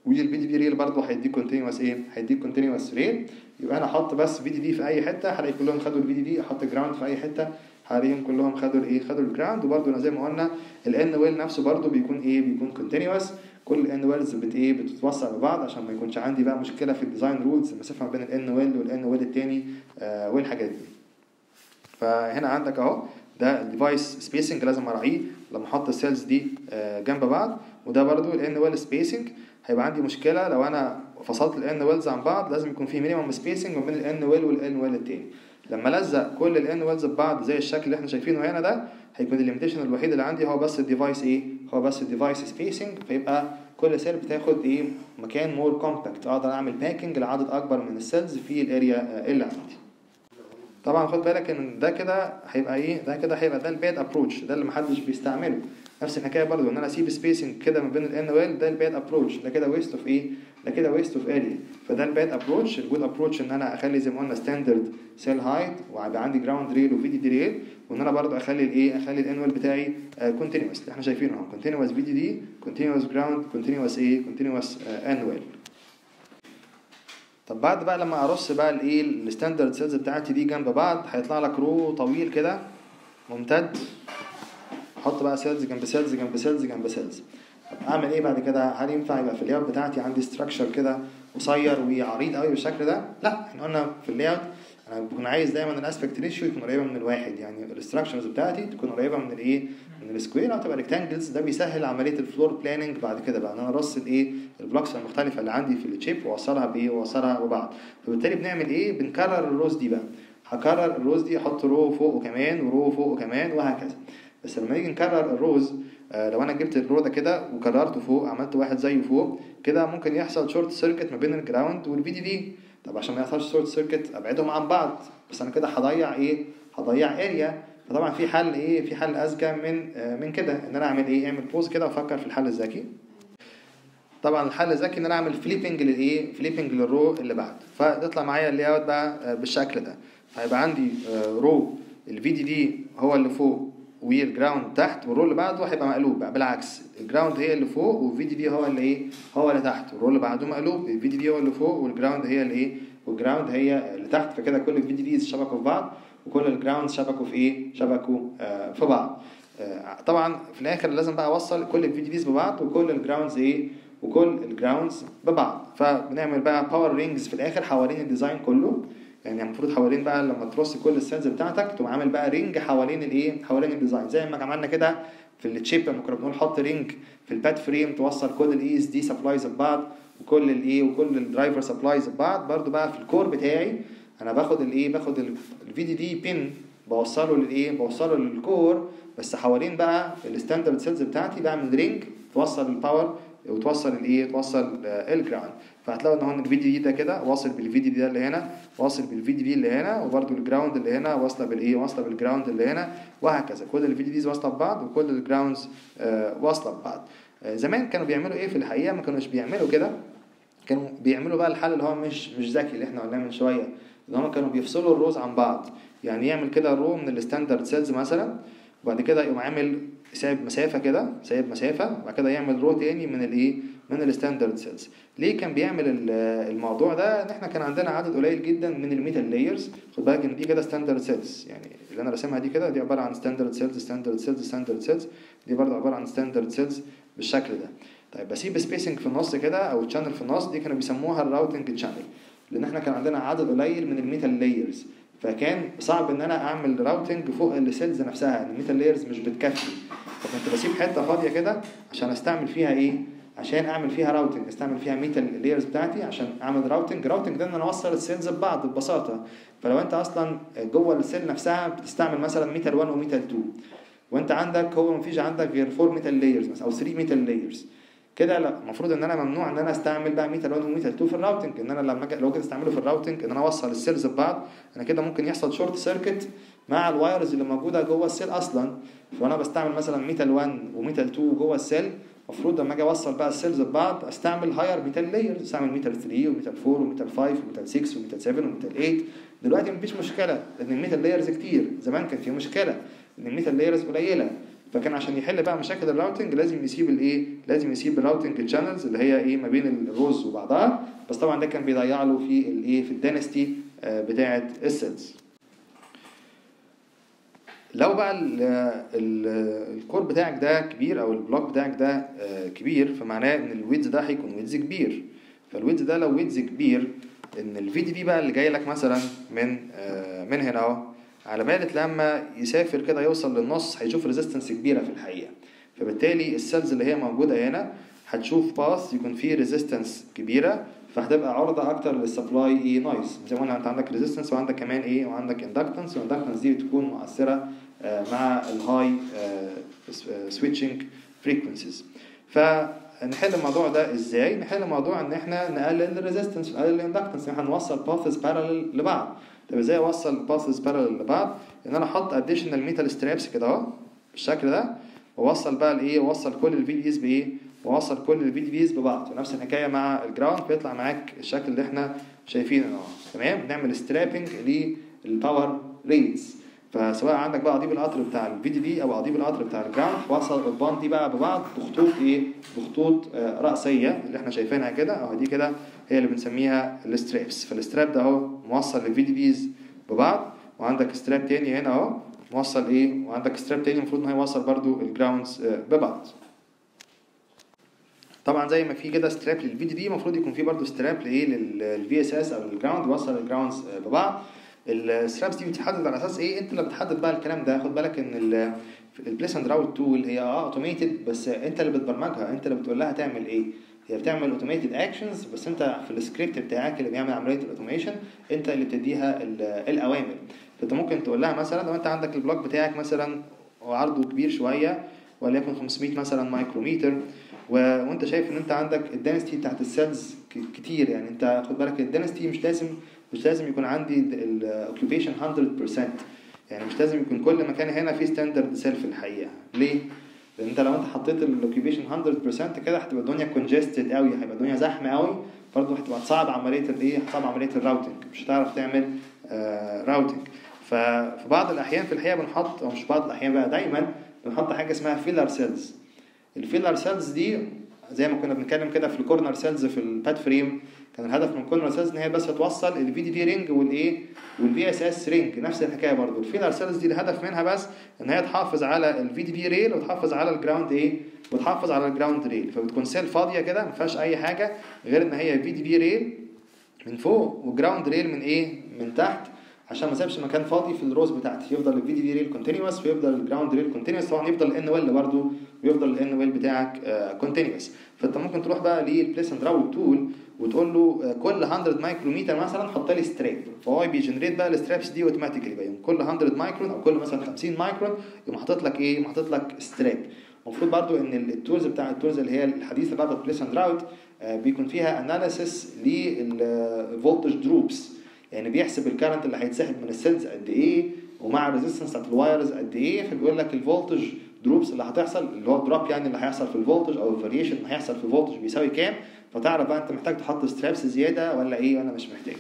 والفي دي دي ريل برضه هيديك كونتينوس ايه هيديك كونتينوس ريل يبقى انا احط بس في دي دي في اي حته هلاقي كلهم خدوا الفي دي دي احط جراوند في اي حته هلاقيهم كلهم خدوا الايه خدوا الجراوند وبرضه زي ما قلنا الان ويل نفسه برضه بيكون ايه بيكون كونتينوس كل الان ويلز بت ايه بتتوصل ببعض عشان ما يكونش عندي بقى مشكله في الديزاين رولز المسافه ما بين الان ويل والان ويل التاني آه والحاجات دي فهنا عندك اهو ده الديفايس سبيسنج لازم اراعيه لما احط السيلز دي آه جنب بعض وده برضو الان ويل سبيسنج هيبقى عندي مشكله لو انا فصلت الان ويلز عن بعض لازم يكون في مينيمم سبيسنج ما بين الان ويل والان ويل التاني لما الزق كل الان ويلز ببعض زي الشكل اللي احنا شايفينه هنا ده هيكون الليميتيشن الوحيد اللي عندي هو بس الديفايس ايه هو بس الديفايس سبيسنج فيبقى كل سيل بتاخد ايه مكان مور كومباكت اقدر اعمل باكينج لعدد اكبر من السيلز في الاريا اللي عندي طبعا خد بالك ان ده كده هيبقى ايه ده كده هيبقى ده الباد ابروتش ده اللي محدش بيستعمله نفس الحكايه برضو ان انا اسيب سبيسنج كده ما بين الان ويل ده الباد ابروتش ده كده ويست اوف ايه ده كده ويست اوف اريا فده الباد ابروتش الجود ابروتش ان انا اخلي زي ما قلنا ستاندرد سيل هايت ويبقى عندي جراوند ريل وفي دي دي ريل وان انا برضو اخلي الايه اخلي الان ويل بتاعي كونتينوس اللي احنا شايفينه اهو كونتينوس في دي دي كونتينوس جراوند كونتينوس ايه كونتينوس ان ويل طب بعد بقى لما ارص بقى الايه الستاندرد سيلز بتاعتي دي جنب بعض هيطلع لك رو طويل كده ممتد احط بقى سيلز جنب سيلز جنب سيلز جنب سيلز طب اعمل ايه بعد كده هل ينفع يبقى في اللاyout بتاعتي عندي ستراكشر كده قصير وعريض قوي بالشكل ده لا احنا قلنا في اللاyout انا بكون عايز دايما الاسبكت ريشيو يكون قريبه من الواحد يعني الاستراكشرز بتاعتي تكون قريبه من الايه من السكوير او تبقى ريكتانجلز ده بيسهل عمليه الفلور بلاننج بعد كده بقى ان انا ارص الايه البلوكس المختلفه اللي عندي في الشيب واوصلها بايه واوصلها ببعض فبالتالي بنعمل ايه بنكرر الروز دي بقى هكرر الروز دي احط رو فوقه كمان ورو فوقه كمان وهكذا بس لما نيجي نكرر الروز آه لو انا جبت الرو ده كده وكررته فوق عملت واحد زيه فوق كده ممكن يحصل شورت سيركت ما بين الجراوند والفي دي دي طب عشان ما يحصلش شورت سيركت ابعدهم عن بعض بس انا كده هضيع ايه هضيع اريا فطبعا في حل ايه في حل اذكى من آه من كده ان انا اعمل ايه اعمل بوز كده وافكر في الحل الذكي طبعا الحل الذكي ان انا اعمل فليبنج للايه فليبنج للرو اللي بعد فتطلع معايا اللي اوت بقى بالشكل ده هيبقى عندي رو الفي دي دي هو اللي فوق والجراوند تحت والرول اللي بعده هيبقى مقلوب بقى بالعكس الجراوند هي اللي فوق والفي دي دي هو اللي ايه هو اللي تحت والرول اللي بعده مقلوب الفي دي دي هو اللي فوق والجراوند هي اللي ايه والجراوند هي اللي تحت فكده كل الفي دي ديز شبكوا في بعض وكل الجراوند شبكوا في ايه شبكوا آه في بعض آه طبعا في الاخر لازم بقى اوصل كل الفي دي ديز ببعض وكل الجراوندز ايه وكل الجراوندز ببعض فبنعمل بقى باور رينجز في الاخر حوالين الديزاين كله يعني المفروض حوالين بقى لما ترص كل السيلز بتاعتك تقوم عامل بقى رينج حوالين الايه حوالين الديزاين زي ما عملنا كده في التشيب لما كنا بنقول حط رينج في الباد فريم توصل كل الاي اس دي سبلايز ببعض وكل الايه وكل الدرايفر سبلايز ببعض برده بقى في الكور بتاعي انا باخد الايه باخد الفي دي دي بين بوصله للايه بوصله للكور بس حوالين بقى الستاندرد سيلز بتاعتي بعمل رينج توصل الباور وتوصل الايه توصل الجراوند فهتلاقوا ان هو الفي دي دي ده كده واصل بالفي دي دي ده اللي هنا واصل بالفي دي دي اللي هنا وبرده الجراوند اللي هنا واصله بالايه واصله بالجراوند اللي هنا وهكذا كل الفي دي ديز واصله ببعض وكل الجراوندز آه واصله ببعض آه زمان كانوا بيعملوا ايه في الحقيقه ما كانوش بيعملوا كده كانوا بيعملوا بقى الحل اللي هو مش مش ذكي اللي احنا قلناه من شويه اللي هم كانوا بيفصلوا الروز عن بعض يعني يعمل كده رو من الستاندرد سيلز مثلا وبعد كده يقوم عامل سايب مسافه كده سايب مسافه وبعد كده يعمل رو تاني من الايه من الستاندرد سيلز ليه كان بيعمل الموضوع ده ان احنا كان عندنا عدد قليل جدا من الميتال لايرز خد بالك ان دي كده ستاندرد سيلز يعني اللي انا راسمها دي كده دي عباره عن ستاندرد سيلز ستاندرد سيلز ستاندرد سيلز دي برضه عباره عن ستاندرد سيلز بالشكل ده طيب بسيب سبيسنج في النص كده او تشانل في النص دي كانوا بيسموها الراوتنج تشانل لان احنا كان عندنا عدد قليل من الميتال لايرز فكان صعب ان انا اعمل راوتنج فوق السيلز نفسها يعني الميتال لايرز مش بتكفي فكنت بسيب حته فاضيه كده عشان استعمل فيها ايه عشان اعمل فيها راوتنج استعمل فيها ميتال لايرز بتاعتي عشان اعمل راوتنج راوتنج ده ان انا اوصل السيلز ببعض ببساطه فلو انت اصلا جوه السيل نفسها بتستعمل مثلا ميتال 1 وميتال 2 وانت عندك هو مفيش عندك غير 4 ميتال لايرز مثلا او 3 ميتال لايرز كده لا المفروض ان انا ممنوع ان انا استعمل بقى ميتال 1 وميتال 2 في الراوتنج ان انا لما لو جيت استعمله في الراوتنج ان انا اوصل السيلز ببعض انا كده ممكن يحصل شورت سيركت مع الوايرز اللي موجوده جوه السيل اصلا فانا بستعمل مثلا ميتال 1 وميتال 2 جوه السيل المفروض لما اجي اوصل بقى السيلز ببعض استعمل هاير ميتال لايرز استعمل ميتال 3 وميتال 4 وميتال 5 وميتال 6 وميتال 7 وميتال 8 دلوقتي مفيش مشكله لان الميتال لايرز كتير زمان كان في مشكله ان الميتال لايرز قليله فكان عشان يحل بقى مشاكل الراوتنج لازم يسيب الايه لازم يسيب الراوتنج تشانلز اللي هي ايه ما بين الروز وبعضها بس طبعا ده كان بيضيع له في الايه في الدينستي بتاعه السيلز لو بقى ال ال الكور بتاعك ده كبير او البلوك بتاعك ده آه، كبير فمعناه ان الويدز ده هيكون ويدز كبير فالويدز ده لو ويدز كبير ان الفي دي بي بقى اللي جاي لك مثلا من آه، من هنا اهو على بالك لما يسافر كده يوصل للنص هيشوف ريزيستنس كبيره في الحقيقه فبالتالي السيلز اللي هي موجوده هنا هتشوف باث يكون فيه ريزيستنس كبيره فهتبقى عرضه اكتر للسبلاي ايه نويز زي ما قلنا انت عندك ريزيستنس وعندك كمان ايه وعندك اندكتنس والاندكتنس دي بتكون مؤثره آه، مع الهاي سويتشنج فريكونسيز فنحل الموضوع ده ازاي نحل الموضوع ان احنا نقلل الريزيستنس ونقلل الاندكتنس ان احنا نوصل باثز بارالل لبعض طب ازاي اوصل باثز بارالل لبعض ان انا احط اديشنال ميتال سترابس كده اهو بالشكل ده واوصل بقى الايه واوصل كل الفي دي بيز بايه واوصل كل الفي دي بيز ببعض ونفس الحكايه مع الجراوند بيطلع معاك الشكل اللي احنا شايفينه اهو تمام نعمل سترابنج للباور ريلز فسواء عندك بقى قضيب القطر بتاع الفي دي بي او قضيب القطر بتاع الجراوند وصل القضبان دي بقى ببعض بخطوط ايه بخطوط آه، رأسية اللي احنا شايفينها كده اهو دي كده هي اللي بنسميها السترابس فالستراب ده اهو موصل للفي دي بيز ببعض وعندك ستراب تاني هنا اهو موصل ايه وعندك ستراب تاني المفروض ان هو يوصل برضو الجراوندز آه، ببعض طبعا زي ما في كده ستراب للفي دي بي المفروض يكون في برضو ستراب لايه للفي اس اس او للجراوند يوصل الجراوندز آه، ببعض السترابس دي بتحدد على اساس ايه انت اللي بتحدد بقى الكلام ده خد بالك ان البليس اند راوت تول هي اه اوتوميتد بس انت اللي بتبرمجها انت اللي بتقول لها تعمل ايه هي بتعمل اوتوميتد اكشنز بس انت في السكريبت بتاعك اللي بيعمل عمليه الاوتوميشن انت اللي بتديها ال- الاوامر فانت ممكن تقول لها مثلا لو انت عندك البلوك بتاعك مثلا وعرضه كبير شويه وليكن 500 مثلا مايكروميتر و... وانت شايف ان انت عندك الدنستي بتاعت السيلز ك- كتير يعني انت خد بالك الدنستي مش لازم مش لازم يكون عندي الاوكيبيشن 100% يعني مش لازم يكون كل مكان هنا فيه ستاندرد سيل في الحقيقه ليه؟ لان انت لو انت حطيت الاوكيبيشن 100% كده هتبقى الدنيا كونجستد قوي هيبقى الدنيا زحمه قوي برضه هتبقى صعب عمليه الايه هتصعب عمليه الراوتنج مش هتعرف تعمل آه راوتنج ففي بعض الاحيان في الحقيقه بنحط او مش بعض الاحيان بقى دايما بنحط حاجه اسمها فيلر سيلز الفيلر سيلز دي زي ما كنا بنتكلم كده في الكورنر سيلز في الباد فريم كان الهدف من الكورنر سيلز ان هي بس توصل الفي دي في رينج والايه والفي اس اس رينج نفس الحكايه برضو الفيلر سيلز دي الهدف منها بس ان هي تحافظ على الفي دي في ريل وتحافظ على الجراوند ايه وتحافظ على الجراوند ريل فبتكون سيل فاضيه كده ما فيهاش اي حاجه غير ان هي في دي في ريل من فوق وجراوند ريل من ايه من تحت عشان ما اسيبش مكان فاضي في الروز بتاعتي يفضل الفي دي في ريل كونتينوس ويفضل الجراوند ريل كونتينوس طبعا يفضل الان ويل برضه ويفضل الان ويل بتاعك كونتينوس فانت ممكن تروح بقى للبليس اند راوت تول وتقول له آه، كل 100 مايكرومتر مثلا حط لي ستراب فهو بيجنريت بقى السترابس دي اوتوماتيكلي بقى يوم كل 100 مايكرون او كل مثلا 50 مايكرون يقوم حاطط لك ايه؟ يقوم حاطط لك ستراب المفروض برضو ان التولز بتاع التولز اللي هي الحديثه بتاعت البليس اند راوت بيكون فيها اناليسيس للفولتج دروبس يعني بيحسب الكارنت اللي هيتسحب من السيلز قد ايه ومع الريزيستنس بتاعت الوايرز قد ايه فبيقول لك الفولتج دروبس اللي هتحصل اللي هو الدروب يعني اللي هيحصل في الفولتج او الفاريشن اللي هيحصل في الفولتج بيساوي كام فتعرف بقى انت محتاج تحط سترابس زياده ولا ايه ولا مش محتاج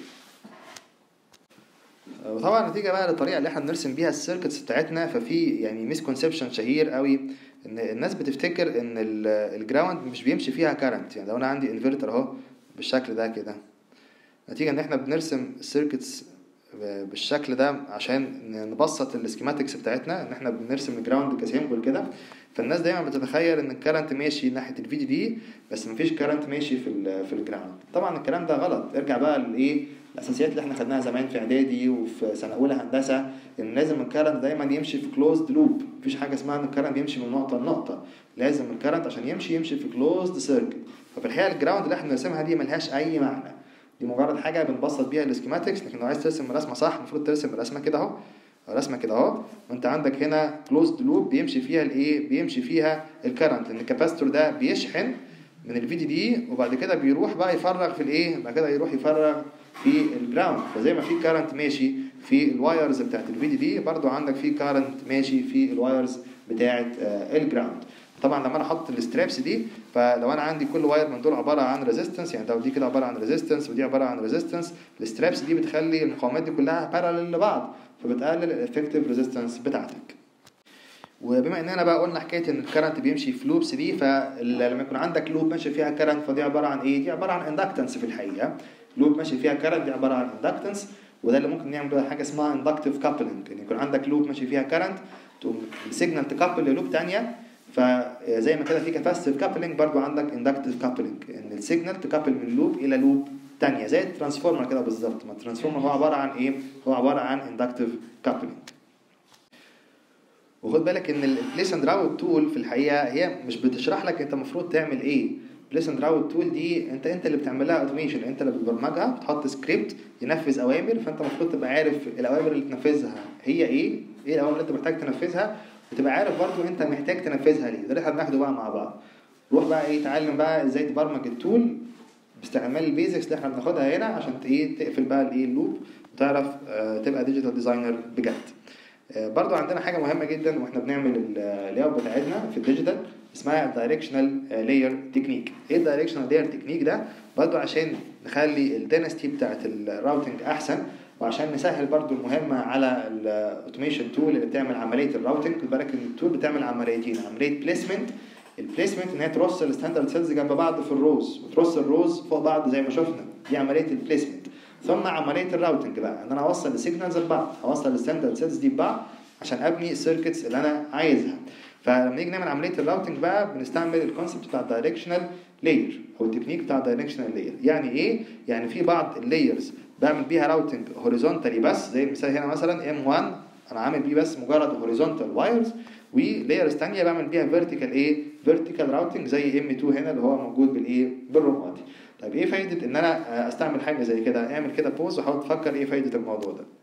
وطبعا نتيجه بقى للطريقه اللي احنا بنرسم بيها السيركتس بتاعتنا ففي يعني مسكونسبشن شهير قوي ان الناس بتفتكر ان الجراوند مش بيمشي فيها كارنت يعني لو انا عندي انفرتر اهو بالشكل ده كده نتيجه ان احنا بنرسم السيركتس بالشكل ده عشان نبسط السكيماتكس بتاعتنا ان احنا بنرسم الجراوند كسيمبل كده فالناس دايما بتتخيل ان الكرنت ماشي ناحيه الفي دي دي بس مفيش كرنت ماشي في ال في الجراوند طبعا الكلام ده غلط ارجع بقى لايه الاساسيات اللي احنا خدناها زمان في اعدادي وفي سنه اولى هندسه ان لازم الكرنت دايما يمشي في كلوزد لوب مفيش حاجه اسمها ان الكرنت يمشي من نقطه لنقطه لازم الكرنت عشان يمشي يمشي في كلوزد سيركت ففي الحقيقه الجراوند اللي احنا بنرسمها دي ملهاش اي معنى دي مجرد حاجه بنبسط بيها السكيماتكس لكن لو عايز ترسم رسمه صح المفروض ترسم رسمه كده اهو رسمه كده اهو وانت عندك هنا كلوزد لوب بيمشي فيها الايه بيمشي فيها الكرنت لان الكاباستور ده بيشحن من الفي دي دي وبعد كده بيروح بقى يفرغ في الايه بعد كده يروح يفرغ في الجراوند فزي ما في كارنت ماشي في الوايرز بتاعت الفي دي دي برضو عندك في كارنت ماشي في الوايرز بتاعت آه الجراوند طبعا لما انا احط السترابس دي فلو انا عندي كل واير من دول عباره عن ريزيستنس يعني لو دي كده عباره عن ريزيستنس ودي عباره عن ريزيستنس السترابس دي بتخلي المقاومات دي كلها بارالل لبعض فبتقلل الافكتيف ريزيستنس بتاعتك وبما اننا بقى قلنا حكايه ان الكرنت بيمشي في لوبس دي فلما يكون عندك لوب ماشي فيها كرنت فدي عباره عن ايه؟ دي عباره عن اندكتنس في الحقيقه لوب ماشي فيها كرنت دي عباره عن اندكتنس وده اللي ممكن نعمل بقى حاجه اسمها اندكتيف كابلنج ان يكون عندك لوب ماشي فيها كرنت تقوم السيجنال تكابل للوب ثانيه فزي ما كده في كاباسيتيف كابلنج برضو عندك اندكتيف كابلنج ان السيجنال تكابل من لوب الى لوب ثانيه زي الترانسفورمر كده بالظبط ما الترانسفورمر هو عباره عن ايه هو عباره عن اندكتيف كابلنج وخد بالك ان البليس اند راوت تول في الحقيقه هي مش بتشرح لك انت المفروض تعمل ايه بليس اند راوت تول دي انت انت اللي بتعمل لها اوتوميشن انت اللي بتبرمجها بتحط سكريبت ينفذ اوامر فانت المفروض تبقى عارف الاوامر اللي تنفذها هي ايه ايه الاوامر اللي انت محتاج تنفذها وتبقى عارف برضو انت محتاج تنفذها ليه ده اللي احنا بناخده بقى مع بعض روح بقى ايه تعلم بقى ازاي تبرمج التول باستعمال البيزكس اللي احنا بناخدها هنا عشان ايه تقفل بقى الايه اللوب وتعرف آه تبقى ديجيتال ديزاينر بجد آه برضو عندنا حاجه مهمه جدا واحنا بنعمل اللاي اوت بتاعتنا في الديجيتال اسمها الدايركشنال لاير تكنيك ايه الدايركشنال لاير تكنيك ده برضو عشان نخلي الدينستي بتاعت الراوتنج احسن وعشان نسهل برضو المهمة على الاوتوميشن تول اللي بتعمل عملية الراوتنج خد بالك ان التول بتعمل عمليتين عملية بليسمنت البليسمنت ان هي ترص الستاندرد سيلز جنب بعض في الروز وترص الروز فوق بعض زي ما شفنا دي عملية البليسمنت ثم عملية الراوتنج بقى ان انا اوصل السيجنالز لبعض اوصل الستاندرد سيلز دي ببعض عشان ابني السيركتس اللي انا عايزها فلما نيجي نعمل عمليه الراوتنج بقى بنستعمل الكونسبت بتاع الدايركشنال لاير او التكنيك بتاع الدايركشنال لاير يعني ايه يعني في بعض اللايرز بعمل بيها راوتنج هوريزونتالي بس زي المثال هنا مثلا ام 1 انا عامل بيه بس مجرد هوريزونتال وايرز ولايرز ثانيه بعمل بيها فيرتيكال ايه فيرتيكال راوتنج زي ام 2 هنا اللي هو موجود بالايه بالرمادي طيب ايه فايده ان انا استعمل حاجه زي كده اعمل كده بوز وحاول تفكر ايه فايده الموضوع ده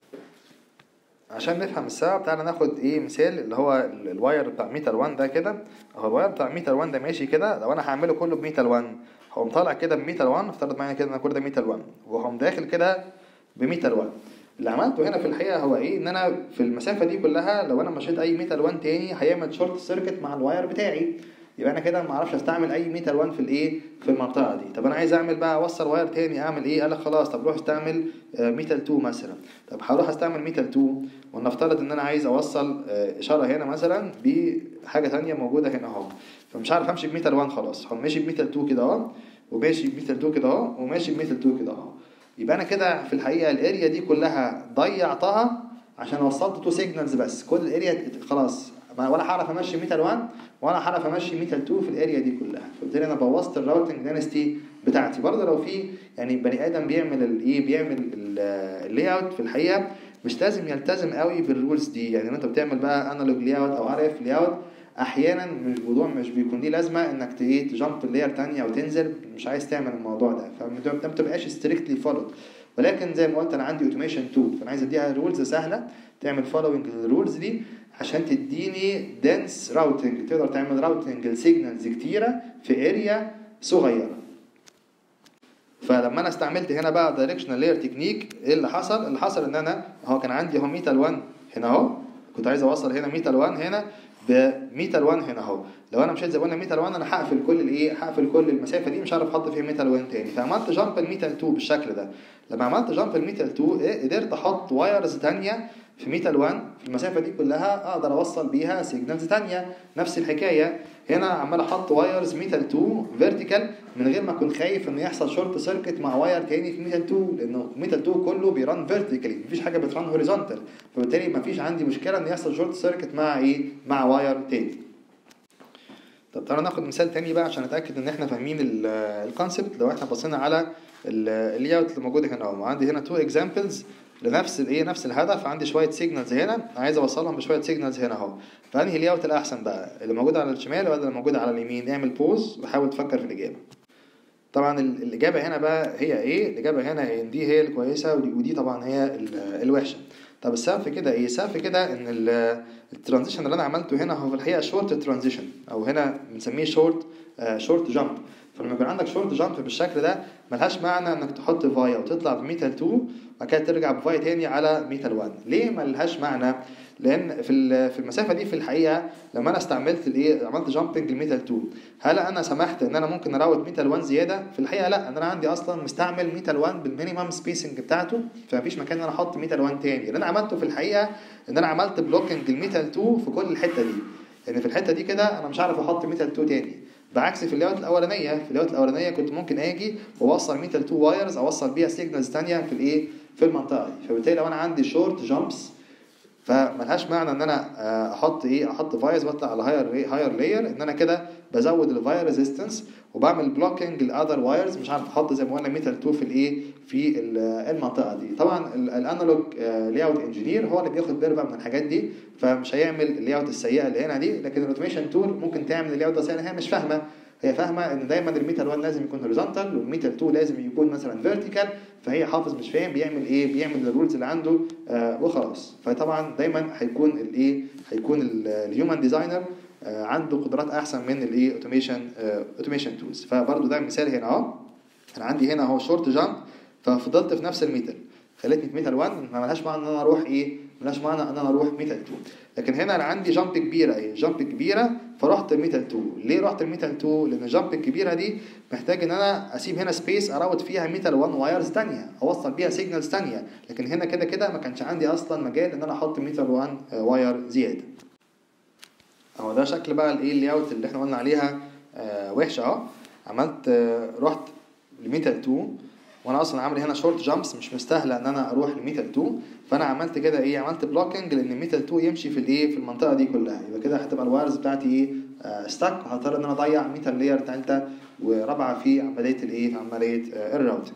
عشان نفهم السبب تعالى ناخد ايه مثال اللي هو الواير بتاع ميتر 1 ده كده اهو الواير بتاع ميتر 1 ده ماشي كده لو انا هعمله كله بميتر 1 هقوم طالع كده بميتر 1 افترض معايا كده ان كل ده ميتر 1 وهقوم داخل كده بميتر 1 اللي عملته هنا في الحقيقه هو ايه ان انا في المسافه دي كلها لو انا مشيت اي ميتر 1 تاني هيعمل شورت سيركت مع الواير بتاعي يبقى انا كده ما اعرفش استعمل اي ميتر 1 في الايه في المنطقه دي طب انا عايز اعمل بقى اوصل واير تاني اعمل ايه قال لك خلاص طب روح استعمل ميتر 2 مثلا طب هروح استعمل ميتر 2 ونفترض ان انا عايز اوصل اشاره هنا مثلا بحاجه ثانيه موجوده هنا اهو فمش عارف امشي بميتر 1 خلاص هقوم ماشي بميتر 2 كده اهو وماشي بميتر 2 كده اهو وماشي بميتر 2 كده اهو يبقى انا كده في الحقيقه الاريا دي كلها ضيعتها عشان وصلت تو سيجنالز بس كل الاريا خلاص ولا هعرف امشي ميتال 1 ولا هعرف امشي ميتال 2 في الاريا دي كلها فبالتالي انا بوظت الراوتنج داينستي بتاعتي برضه لو في يعني بني ادم بيعمل الايه بيعمل اللاي اوت في الحقيقه مش لازم يلتزم قوي بالرولز دي يعني انت بتعمل بقى انالوج لاي اوت او ار اف لاي اوت احيانا مش الموضوع مش بيكون ليه لازمه انك ايه تجامب لاير ثانيه وتنزل مش عايز تعمل الموضوع ده فما بتبقاش ستريكتلي فولود ولكن زي ما قلت انا عندي اوتوميشن تول فانا عايز اديها رولز سهله تعمل فولوينج للرولز دي عشان تديني دنس راوتنج تقدر تعمل راوتنج لسيجنالز كتيره في اريا صغيره فلما انا استعملت هنا بقى دايركشنال لاير تكنيك ايه اللي حصل اللي حصل ان انا اهو كان عندي اهو ميتال 1 هنا اهو كنت عايز اوصل هنا ميتال 1 هنا بميتال 1 هنا اهو لو انا مشيت زي ما قلنا ميتال 1 انا هقفل كل الايه هقفل كل المسافه دي مش هعرف احط فيها ميتال 1 تاني فعملت جامب الميتال 2 بالشكل ده لما عملت جامب الميتال 2 إيه قدرت احط وايرز ثانيه في ميتال 1 في المسافه دي كلها اقدر اوصل بيها سيجنالز ثانيه نفس الحكايه هنا عمال احط وايرز ميتال 2 فيرتيكال من غير ما اكون خايف ان يحصل شورت سيركت مع واير تاني في ميتال 2 لانه ميتال 2 كله بيران فيرتيكالي مفيش حاجه بتران هوريزونتال فبالتالي مفيش عندي مشكله ان يحصل شورت سيركت مع ايه مع واير تاني طب تعالى ناخد مثال تاني بقى عشان نتاكد ان احنا فاهمين الكونسبت لو احنا بصينا على اللاي اوت اللي موجود هنا اهو عندي هنا تو اكزامبلز لنفس الايه نفس الهدف عندي شويه سيجنالز هنا عايز اوصلهم بشويه سيجنالز هنا اهو فانهي اللاي اوت الاحسن بقى اللي موجود على الشمال ولا اللي موجود على اليمين اعمل بوز وحاول تفكر في الاجابه طبعا الاجابه هنا بقى هي ايه الاجابه هنا ان دي هي الكويسه ودي, ودي طبعا هي الوحشه طب السبب في كده ايه السبب في كده ان الترانزيشن اللي انا عملته هنا هو في الحقيقه شورت ترانزيشن او هنا بنسميه شورت شورت جامب فلما يكون عندك شورت جامب بالشكل ده ملهاش معنى انك تحط فايا وتطلع بميتال 2 وبعد كده ترجع بفاي تاني على ميتال 1 ليه ما لهاش معنى لان في ال- في المسافه دي في الحقيقه لما انا استعملت الايه عملت جامبنج لميتال 2 هل انا سمحت ان انا ممكن اراوت ميتال 1 زياده في الحقيقه لا انا عندي اصلا مستعمل ميتال 1 بالمينيمم سبيسنج بتاعته فمفيش مكان ان انا احط ميتال 1 تاني اللي انا عملته في الحقيقه ان انا عملت بلوكنج الميتال 2 في كل الحته دي لان في الحته دي كده انا مش عارف احط ميتال 2 تاني بعكس في اللاyout الاولانيه في اللاyout الاولانيه كنت ممكن اجي واوصل ميتال 2 وايرز اوصل بيها سيجنالز ثانيه في الايه في المنطقه دي فبالتالي لو انا عندي شورت جامبس فملهاش معنى ان انا آه، احط ايه احط فايرز واطلع على هاير هاير لاير ان انا كده بزود الفاير ريزيستنس وبعمل بلوكينج الاذر وايرز مش عارف احط زي ما قلنا ميتال 2 في الايه في ال- المنطقه دي طبعا الانالوج لاي اوت انجينير هو اللي بياخد باله بقى من الحاجات دي فمش هيعمل اللاي اوت السيئه اللي هنا دي لكن الاوتوميشن تول ممكن تعمل اللاي اوت لان هي مش فاهمه هي فاهمه ان دايما الميتال 1 لازم يكون هوريزونتال والميتال 2 لازم يكون مثلا فيرتيكال فهي حافظ مش فاهم بيعمل ايه بيعمل الرولز اللي عنده آه وخلاص فطبعا دايما هيكون الايه هيكون الهيومن ديزاينر آه عنده قدرات احسن من الايه اوتوميشن اوتوميشن تولز فبرضه ده مثال هنا اهو انا عندي هنا اهو شورت جامب ففضلت في نفس الميتال خلتني في ميتال 1 ما ملهاش معنى ان انا اروح ايه ملهاش معنى ان انا اروح ميتال 2 لكن هنا انا عندي جامب كبيره ايه جامب كبيره فرحت الميتال 2 ليه رحت الميتال 2 لان الجامب الكبيره دي محتاج ان انا اسيب هنا سبيس اراوت فيها ميتال 1 وايرز ثانيه اوصل بيها سيجنالز ثانيه لكن هنا كده كده ما كانش عندي اصلا مجال ان انا احط ميتال 1 واير زياده اهو ده شكل بقى الايه اللاي اوت اللي احنا قلنا عليها آه وحشه اهو عملت آه رحت لميتال 2 وانا اصلا عامل هنا شورت جامبس مش مستاهله ان انا اروح لميتال 2 فانا عملت كده ايه عملت بلوكنج لان ميتال 2 يمشي في الايه في المنطقه دي كلها يبقى كده هتبقى الوايرز بتاعتي ايه آه ستاك وهضطر ان انا اضيع ميتال لاير ثالثه ورابعه في عمليه الايه عمليه آه الراوتنج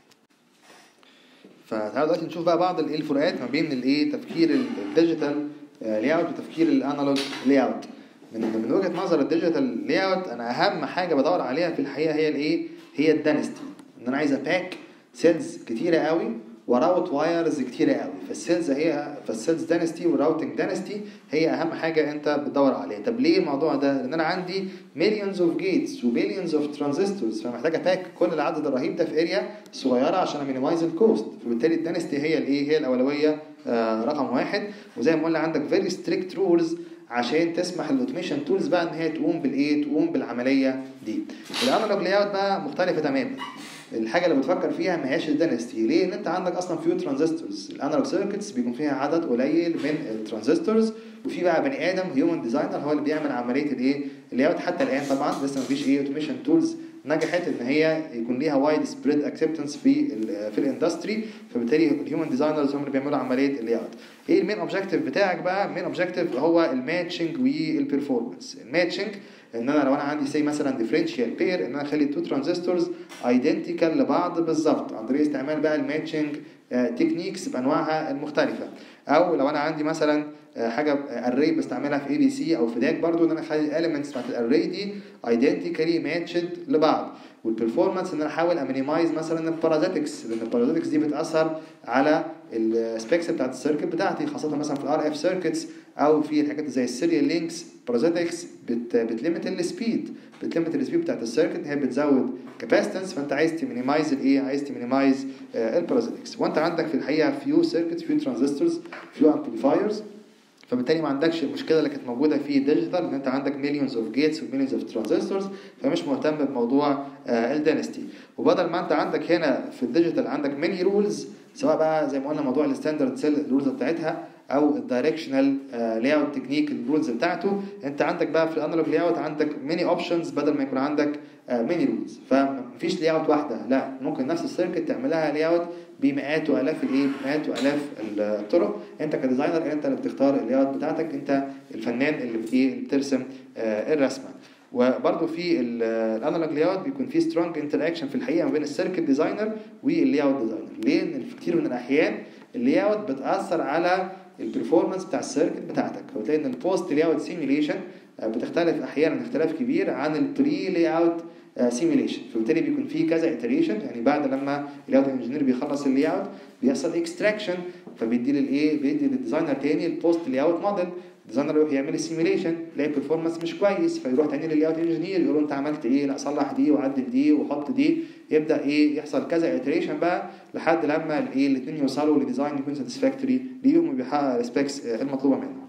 فتعالوا دلوقتي نشوف بقى بعض الايه الفروقات ما بين الايه تفكير الديجيتال لاي اوت وتفكير الانالوج لاي اوت من من وجهه نظر الديجيتال لاي اوت انا اهم حاجه بدور عليها في الحقيقه هي الايه هي الدانستي ان انا عايز اباك سيلز كتيره قوي وراوت وايرز كتيره قوي فالسيلز هي فالسيلز دانستي والراوتنج دانستي هي اهم حاجه انت بتدور عليها طب ليه الموضوع ده لان انا عندي مليونز اوف جيتس وبليونز اوف ترانزستورز فمحتاج اباك كل العدد الرهيب ده في اريا صغيره عشان امينيمايز الكوست فبالتالي الدانستي هي الايه هي الاولويه آه رقم واحد وزي ما قلنا عندك فيري ستريكت رولز عشان تسمح للاوتوميشن تولز بقى ان هي تقوم بالايه تقوم بالعمليه دي الانالوج لاي اوت بقى مختلفه تماما الحاجه اللي بتفكر فيها ما هياش الدينستي ليه ان انت عندك اصلا فيو ترانزستورز الانالوج سيركتس بيكون فيها عدد قليل من الترانزستورز وفي بقى بني ادم هيومن ديزاينر هو اللي بيعمل عمليه الايه اللي هي حتى الان طبعا لسه ما فيش ايه اوتوميشن تولز نجحت ان هي يكون ليها وايد سبريد اكسبتنس في ال في الاندستري فبالتالي الهيومن ديزاينرز هم اللي بيعملوا عمليه اللاي اوت ايه المين اوبجيكتيف بتاعك بقى المين اوبجيكتيف هو الماتشنج والبرفورمانس الماتشنج ان انا لو انا عندي سي مثلا ديفرنشال بير ان انا اخلي التو ترانزستورز ايدنتيكال لبعض بالظبط عن طريق استعمال بقى الماتشنج تكنيكس بانواعها المختلفه او لو انا عندي مثلا حاجه اري بستعملها في اي دي سي او في داك برضو ان انا اخلي الاليمنتس بتاعت الاري دي ايدنتيكالي ماتشد لبعض والبرفورمانس ان انا احاول امينيمايز مثلا البارازيتكس لان البارازيتكس دي بتاثر على السبيكس بتاعت السيركت بتاعتي خاصه مثلا في الار اف سيركتس او في الحاجات زي السيريال لينكس بارازيتكس بت بتليمت السبيد بتليمت السبيد بتاعت السيركت هي بتزود كاباسيتنس فانت عايز تمينيمايز الايه عايز تمينيمايز البارازيتكس وانت عندك في الحقيقه فيو سيركتس فيو ترانزستورز فيو امبليفايرز فبالتالي ما عندكش المشكله اللي كانت موجوده في الديجيتال ان انت عندك مليونز اوف جيتس ومليونز اوف ترانزستورز فمش مهتم بموضوع الدينستي وبدل ما انت عندك هنا في الديجيتال عندك ميني رولز سواء بقى زي ما قلنا موضوع الستاندرد سيل الرولز بتاعتها او الدايركشنال لاي اوت تكنيك الرولز بتاعته انت عندك بقى في الانالوج لاي اوت عندك ميني اوبشنز بدل ما يكون عندك ميني رولز فمفيش لاي اوت واحده لا ممكن نفس السيركت تعملها لاي اوت بمئات والاف الايه مئات والاف الطرق انت كديزاينر انت اللي بتختار اللاي اوت بتاعتك انت الفنان اللي ايه بترسم الرسمه وبرده في الانالوج لاي اوت بيكون في سترونج انتراكشن في الحقيقه ما بين السيركت ديزاينر واللاي اوت ديزاينر ليه؟ لان في كتير من الاحيان اللاي اوت بتاثر على البرفورمانس بتاع السيركت بتاعتك فبتلاقي ان البوست لاي اوت سيميليشن بتختلف احيانا اختلاف كبير عن البري لاي اوت سيميليشن فبالتالي بيكون في كذا اتريشن يعني بعد لما اللاي اوت انجينير بيخلص اللاي اوت بيحصل اكستراكشن فبيدي للايه بيدي للديزاينر تاني البوست لاي اوت موديل الديزاينر يروح يعمل السيميليشن يلاقي البرفورمانس مش كويس فيروح تاني للاي اوت انجينير يقول له انت عملت ايه لا صلح دي وعدل دي وحط دي يبدا ايه يحصل كذا iteration بقى لحد لما الايه الاثنين يوصلوا لديزاين يكون satisfactory ليهم وبيحقق السبيكس المطلوبه منهم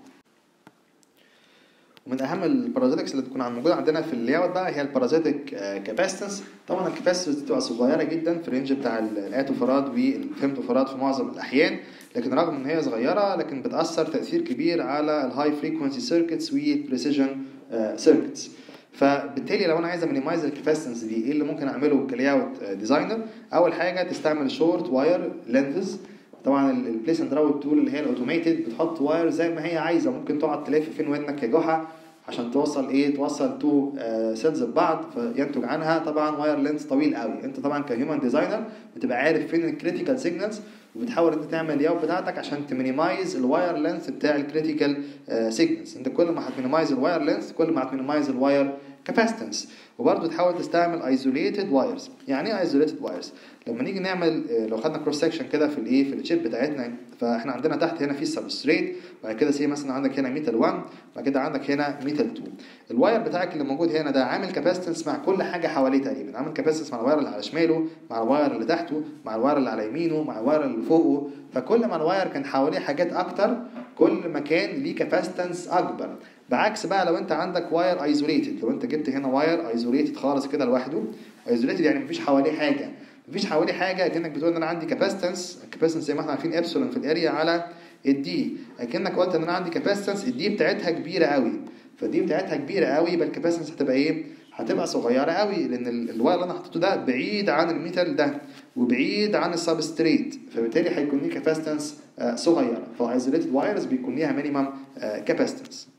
ومن اهم البارازيتكس اللي تكون موجوده عندنا في اللاي اوت بقى هي البارازيتك كاباسيتنس طبعا الكاباسيتنس بتبقى صغيره جدا في الرينج بتاع الاتوفراد والفيمتوفراد في معظم الاحيان لكن رغم ان هي صغيره لكن بتاثر تاثير كبير على الهاي فريكونسي سيركتس والبريسيجن سيركتس فبالتالي لو انا عايز امينيمايز الكاباسيتنس دي ايه اللي ممكن اعمله كلاي اوت ديزاينر اول حاجه تستعمل شورت واير لينثز طبعا البليس اند راوت تول اللي هي الاوتوميتد بتحط واير زي ما هي عايزه ممكن تقعد تلف فين ودنك يا جحا عشان توصل ايه توصل تو سيلز ببعض فينتج عنها طبعا واير لينس طويل قوي انت طبعا كهيومن ديزاينر بتبقى عارف فين الكريتيكال سيجنالز وبتحاول انت تعمل الياوت بتاعتك عشان تمينيمايز الواير لينث بتاع الكريتيكال سيجنالز انت كل ما هتمينيمايز الواير لينث كل ما هتمينيمايز الواير كاباسيتنس وبرضه تحاول تستعمل ايزوليتد وايرز يعني ايه ايزوليتد وايرز لما نيجي نعمل لو خدنا كروس سكشن كده في الايه في الشيب بتاعتنا فاحنا عندنا تحت هنا في سبستريت وبعد كده سي مثلا عندك هنا ميتال 1 وبعد كده عندك هنا ميتال 2 الواير بتاعك اللي موجود هنا ده عامل كاباسيتنس مع كل حاجه حواليه تقريبا عامل كاباسيتنس مع الواير اللي على شماله مع الواير اللي تحته مع الواير اللي على يمينه مع الواير اللي فوقه فكل ما الواير كان حواليه حاجات اكتر كل ما كان ليه كاباسيتنس اكبر بعكس بقى لو انت عندك واير ايزوليتد لو انت جبت هنا واير ايزوليتد خالص كده لوحده ايزوليتد يعني مفيش حواليه حاجه مفيش حواليه حاجه كانك بتقول ان انا عندي كاباسيتنس الكاباسيتنس زي ما احنا عارفين ابسلون في الاريا على الدي اكنك قلت ان انا عندي كاباسيتنس الدي بتاعتها كبيره قوي فالدي بتاعتها كبيره قوي يبقى الكاباسيتنس هتبقى ايه هتبقى صغيره قوي لان الواير اللي انا حطيته ده بعيد عن الميتال ده وبعيد عن السبستريت فبالتالي هيكون ليه كاباسيتنس صغيره فايزوليتد وايرز بيكون ليها مينيمم كاباسيتنس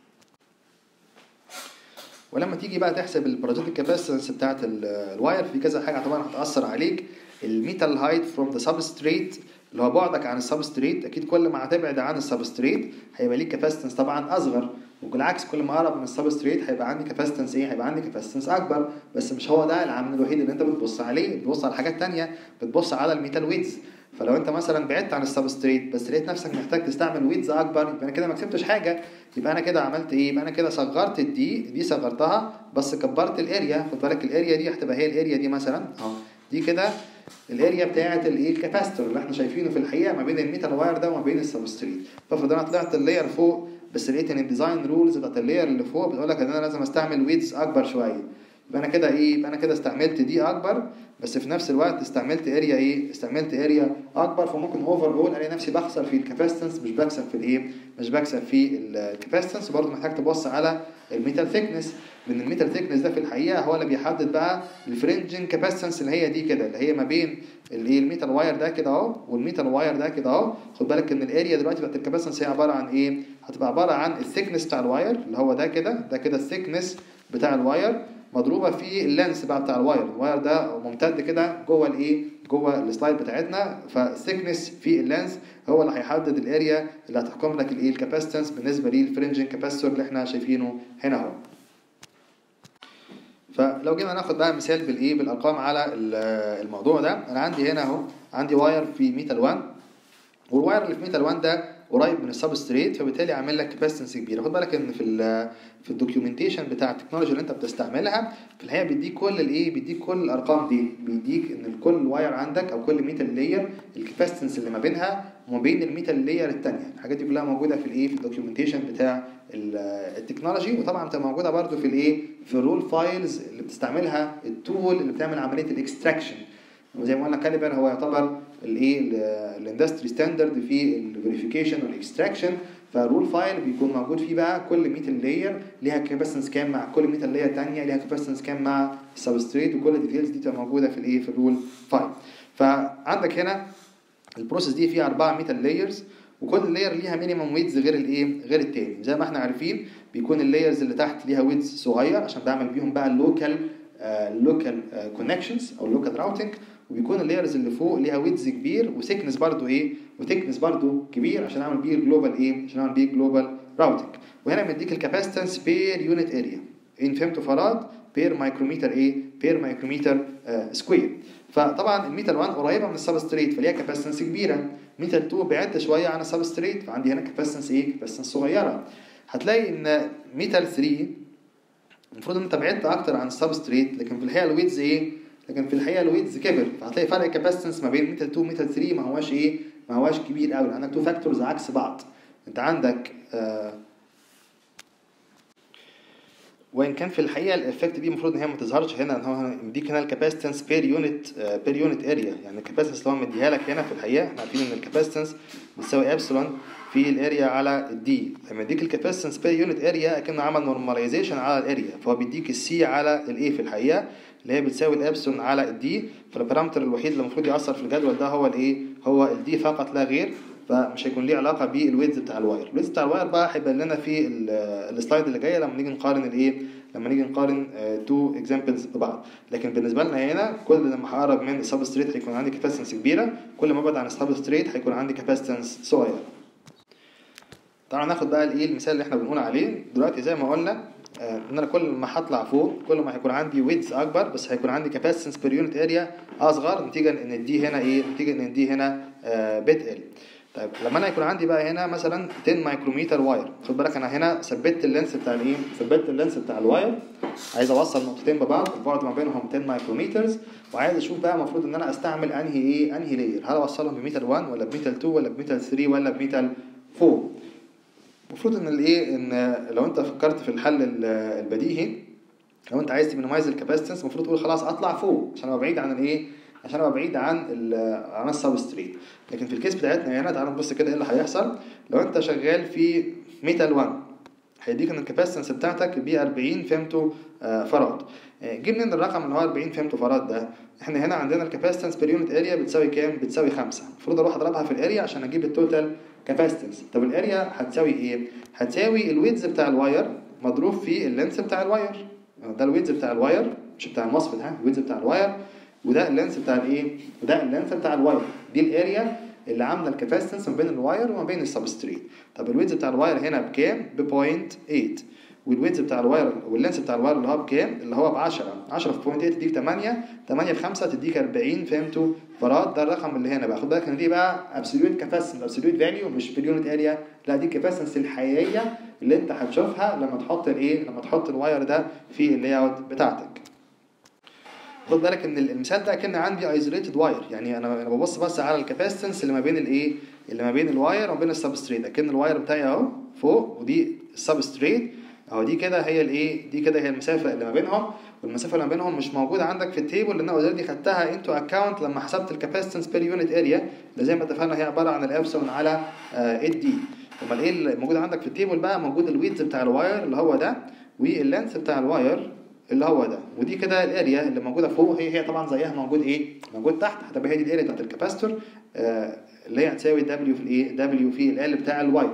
ولما تيجي بقى تحسب البارازيتيك كاباسيتنس بتاعت الواير في كذا حاجه طبعا هتاثر عليك الميتال هايت فروم ذا سبستريت اللي هو بعدك عن السبستريت اكيد كل ما هتبعد عن السبستريت هيبقى ليك كاباسيتنس طبعا اصغر وبالعكس كل ما اقرب من السبستريت هيبقى عندي كاباسيتنس ايه هيبقى عندي كاباسيتنس اكبر بس مش هو ده العامل الوحيد اللي انت بتبص عليه بتبص على حاجات تانية بتبص على الميتال ويدز فلو انت مثلا بعدت عن السبستريت بس لقيت نفسك محتاج تستعمل ويدز اكبر يبقى انا كده ما كسبتش حاجه يبقى انا كده عملت ايه يبقى انا كده صغرت الدي دي صغرتها بس كبرت الاريا خد بالك الاريا دي هتبقى هي الاريا دي مثلا اهو دي كده الاريا بتاعه الايه الكاباستور اللي احنا شايفينه في الحقيقه ما بين الميتال واير ده وما بين السبستريت فافرض انا طلعت اللاير فوق بس لقيت ان الديزاين رولز بتاعت اللاير اللي فوق بتقول لك ان انا لازم استعمل ويدز اكبر شويه يبقى انا كده ايه يبقى انا كده استعملت دي اكبر بس في نفس الوقت استعملت اريا ايه استعملت اريا اكبر فممكن اوفر اول الاقي نفسي بخسر في الكاباسيتنس مش بكسب في الايه مش بكسب في الكاباسيتنس برضه محتاج تبص على الميتال ثيكنس لان الميتال ثيكنس ده في الحقيقه هو اللي بيحدد بقى الفرنجن كاباسيتنس اللي هي دي كده اللي هي ما بين الايه الميتال واير ده كده اهو والميتال واير ده كده اهو خد بالك ان الاريا دلوقتي بتاعت الكاباسيتنس هي عباره عن ايه هتبقى عباره عن الثيكنس بتاع الواير اللي هو ده كده ده كده الثيكنس بتاع الواير مضروبه في اللينس بقى بتاع الواير الواير ده ممتد كده جوه الايه جوه السلايد بتاعتنا فالثيكنس في اللينس هو اللي هيحدد الاريا اللي هتحكم لك الايه الكاباسيتنس بالنسبه للفرنجن كاباسيتور اللي احنا شايفينه هنا اهو فلو جينا ناخد بقى مثال بالايه بالارقام على الموضوع ده انا عندي هنا اهو عندي واير في ميتال 1 والواير اللي في ميتال 1 ده قريب من السبستريت فبالتالي عامل لك كاباسيتنس كبيره خد بالك ان في ال في الدوكيومنتيشن بتاع التكنولوجي اللي انت بتستعملها في الحقيقه بيديك كل الايه بيديك كل الارقام دي بيديك ان كل واير عندك او كل ميتال لاير الكاباسيتنس اللي ما بينها وما بين الميتال لاير الثانيه الحاجات دي كلها موجوده في الايه في الدوكيومنتيشن بتاع التكنولوجي وطبعا بتبقى موجوده برده في الايه في الرول فايلز اللي بتستعملها التول اللي بتعمل عمليه الاكستراكشن وزي ما قلنا كاليبر هو يعتبر الايه الاندستري ستاندرد في الفيريفيكيشن والاكستراكشن فالرول فايل بيكون موجود فيه بقى كل ميتال لاير ليها كاباسيتنس كام مع كل ميتال لاير ثانيه ليها كاباسيتنس كام مع السبستريت وكل الديتيلز دي تبقى موجوده في الايه في الرول فايل فعندك هنا البروسيس دي فيها اربعه ميتال لايرز وكل لاير ليها مينيمم ويدز غير الايه غير التاني زي ما احنا عارفين بيكون اللايرز اللي تحت ليها ويدز صغير عشان بعمل بيهم بقى اللوكال اللوكال كونكشنز او اللوكال راوتنج وبيكون اللايرز اللي فوق ليها ويدز كبير وثيكنس برضو ايه وثيكنس برضو كبير عشان اعمل بيه جلوبال ايه عشان اعمل بيه جلوبال راوتنج وهنا مديك الكاباسيتنس بير يونت اريا ان فهمتوا فراد بير مايكروميتر ايه بير مايكروميتر آه سكوير فطبعا الميتال 1 قريبه من السبستريت فليها كاباسيتنس كبيره ميتال 2 بعدت شويه عن السبستريت فعندي هنا كاباسيتنس ايه كاباسيتنس صغيره هتلاقي ان ميتال 3 المفروض ان انت بعدت اكتر عن السبستريت لكن في الحقيقه الويدز ايه لكن في الحقيقه الويدز كبر فهتلاقي فرق الكاباسيتنس ما بين ميتال 2 وميتال 3 ما هواش ايه ما هواش كبير قوي عندك تو فاكتورز عكس بعض انت عندك آه وان كان في الحقيقه الافكت دي المفروض ان هي ما تظهرش هنا ان هو مديك هنا الكاباسيتنس بير يونت بير يونت اريا يعني الكاباسيتنس اللي هو مديها لك هنا في الحقيقه احنا عارفين ان الكاباسيتنس بتساوي ابسلون في الاريا على الدي لما يديك الكاباسيتنس بير يونت اريا اكنه عمل نورماليزيشن على الاريا فهو بيديك السي على الاي في الحقيقه اللي هي بتساوي الابسلون على الدي فالبارامتر الوحيد اللي المفروض ياثر في الجدول ده هو الايه هو الدي فقط لا غير فمش هيكون ليه علاقه بالويدز بتاع الواير الويدز بتاع الواير بقى هيبان لنا في السلايد اللي جايه لما نيجي نقارن الايه لما نيجي نقارن تو اكزامبلز ببعض لكن بالنسبه لنا هنا كل لما هقرب من السبستريت هيكون عندي كاباسيتنس كبيره كل ما ابعد عن السبستريت هيكون عندي كاباسيتنس صغير تعالوا ناخد بقى الايه المثال اللي احنا بنقول عليه دلوقتي زي ما قلنا ان انا كل ما هطلع فوق كل ما هيكون عندي ويدز اكبر بس هيكون عندي كاباسيتنس بير يونت اريا اصغر نتيجه ان الدي هنا ايه نتيجه ان الدي هنا بتقل طيب لما انا يكون عندي بقى هنا مثلا 10 مايكروميتر واير خد بالك انا هنا ثبت اللينس بتاع الايه ثبت اللينس بتاع الواير عايز اوصل نقطتين ببعض البعد ما بينهم 10 مايكروميترز وعايز اشوف بقى المفروض ان انا استعمل انهي ايه انهي لاير هل اوصلهم بميتال 1 ولا بميتال 2 ولا بميتال 3 ولا بميتال 4 المفروض ان الايه ان لو انت فكرت في الحل البديهي لو انت عايز تمينيمايز الكاباسيتنس المفروض تقول خلاص اطلع فوق عشان ابقى بعيد عن الايه عشان ابقى بعيد عن عن السبستريت لكن في الكيس بتاعتنا هنا تعالوا نبص كده ايه اللي هيحصل لو انت شغال في ميتال 1 هيديك ان الكاباسيتنس بتاعتك ب 40 فيمتو فراد جيب منين الرقم اللي هو 40 فيمتو فراد ده احنا هنا عندنا الكاباسيتنس بير يونت اريا بتساوي كام بتساوي 5 المفروض اروح اضربها في الاريا عشان اجيب التوتال كاباسيتنس طب الاريا هتساوي ايه هتساوي الويدز بتاع الواير مضروب في اللينس بتاع الواير ده الويدز بتاع الواير مش بتاع المصفت ها الويدز بتاع الواير وده اللينس بتاع الايه وده اللينس بتاع الواير دي الاريا اللي عامله الكاباسيتنس ما بين الواير وما بين السبستريت طب الويدز بتاع الواير هنا بكام ب 0.8 والويدز بتاع الواير واللينس بتاع الواير اللي هو بكام اللي هو ب 10 10 في 0.8 تديك 8 8 في 5 تديك 40 فهمتوا فراد ده الرقم اللي هنا بقى خد بالك ان دي بقى ابسوليوت كاباسيتنس ابسوليوت فاليو مش في اليونت اريا لا دي الكاباسيتنس الحقيقيه اللي انت هتشوفها لما تحط الايه لما تحط الواير ده في اللاي اوت بتاعتك خد بالك ان المثال ده كان عندي ايزوليتد واير يعني انا انا ببص بس على الكاباسيتنس اللي ما بين الايه اللي ما بين الواير وما بين السبستريت اكن الواير بتاعي اهو فوق ودي السبستريت اهو دي كده هي الايه دي كده هي المسافه اللي ما بينهم والمسافه اللي ما بينهم مش موجوده عندك في التيبل لان انا اوريدي خدتها انتو اكونت لما حسبت الكاباسيتنس بير يونت اريا اللي زي ما اتفقنا هي عباره عن الابسلون على الدي امال ايه اللي موجود عندك في التيبل بقى موجود الويدز بتاع الواير اللي هو ده واللينث بتاع الواير اللي هو ده ودي كده الاريا اللي موجوده فوق هي هي طبعا زيها موجود ايه موجود تحت هتبقى هي دي الاريا بتاعت الكاباستور آه اللي هي هتساوي دبليو في الايه دبليو في ال بتاع الواير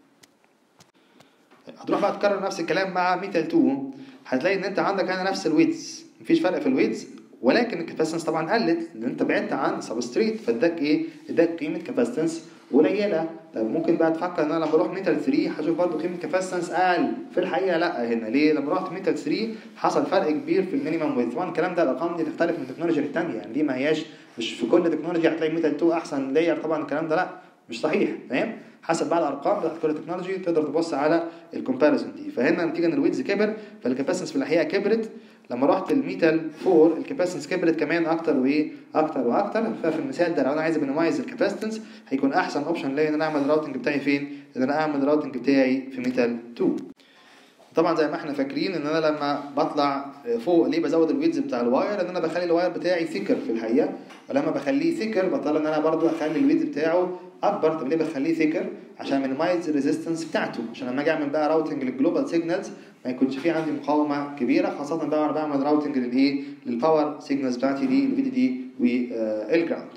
هتروح بقى تكرر نفس الكلام مع ميتال 2 هتلاقي ان انت عندك هنا نفس الويدز مفيش فرق في الويدز ولكن الكاباسيتنس طبعا قلت لان انت بعدت عن سبستريت فاداك ايه اداك قيمه كاباسيتنس قليله طب ممكن بقى تفكر ان انا لما اروح ميتال 3 هشوف برضه قيمه كاباسيتنس اقل في الحقيقه لا هنا ليه لما رحت ميتال 3 حصل فرق كبير في المينيمم ويدث طبعا الكلام ده الارقام دي تختلف من تكنولوجيا للثانيه يعني دي ما هياش مش في كل تكنولوجيا هتلاقي ميتال 2 احسن لاير طبعا الكلام ده لا مش صحيح تمام حسب بقى الارقام بتاعت كل تكنولوجي تقدر تبص على الكومباريزون دي فهنا نتيجه ان الويدز كبر فالكاباسيتنس في الحقيقه كبرت لما رحت الميتال 4 الكاباسيتنس كبرت كمان اكتر وايه اكتر واكتر ففي المثال ده لو انا عايز امينيمايز الكاباسيتنس هيكون احسن اوبشن ليا ان انا اعمل الراوتنج بتاعي فين ان انا اعمل الراوتنج بتاعي في ميتال 2 طبعا زي ما احنا فاكرين ان انا لما بطلع فوق ليه بزود الويدز بتاع الواير ان انا بخلي الواير بتاعي ثيكر في الحقيقه ولما بخليه ثيكر بضطر ان انا برضو اخلي الويدز بتاعه اكبر طب ليه بخليه ثيكر عشان مينيمايز الريزيستنس بتاعته عشان لما اجي اعمل بقى راوتنج للجلوبال سيجنالز ما يكونش في عندي مقاومه كبيره خاصه بقى وانا بعمل راوتنج للايه للباور سيجنالز بتاعتي دي الفي دي دي والجراوند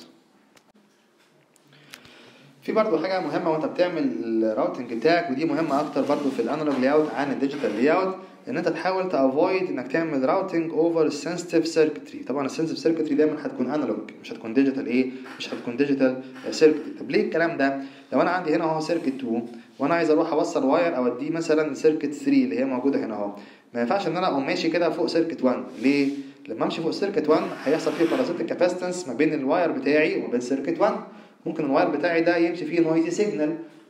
في برضه حاجه مهمه وانت بتعمل الراوتنج بتاعك ودي مهمه اكتر برضه في الانالوج لاي اوت عن الديجيتال لاي اوت ان انت تحاول تافويد انك تعمل راوتنج اوفر السنسيتيف سيركتري طبعا السنسيتيف سيركتري دايما هتكون انالوج مش هتكون ديجيتال ايه مش هتكون ديجيتال سيركتري طب ليه الكلام ده لو انا عندي هنا اهو سيركت 2 وانا عايز اروح اوصل واير اوديه مثلا سيركت 3 اللي هي موجوده هنا اهو ما ينفعش ان انا اقوم ماشي كده فوق سيركت 1 ليه لما امشي فوق سيركت 1 هيحصل فيه بارازيتيك كاباسيتنس ما بين الواير بتاعي وما بين سيركت 1 ممكن الواير بتاعي ده يمشي فيه نويزي سيجنال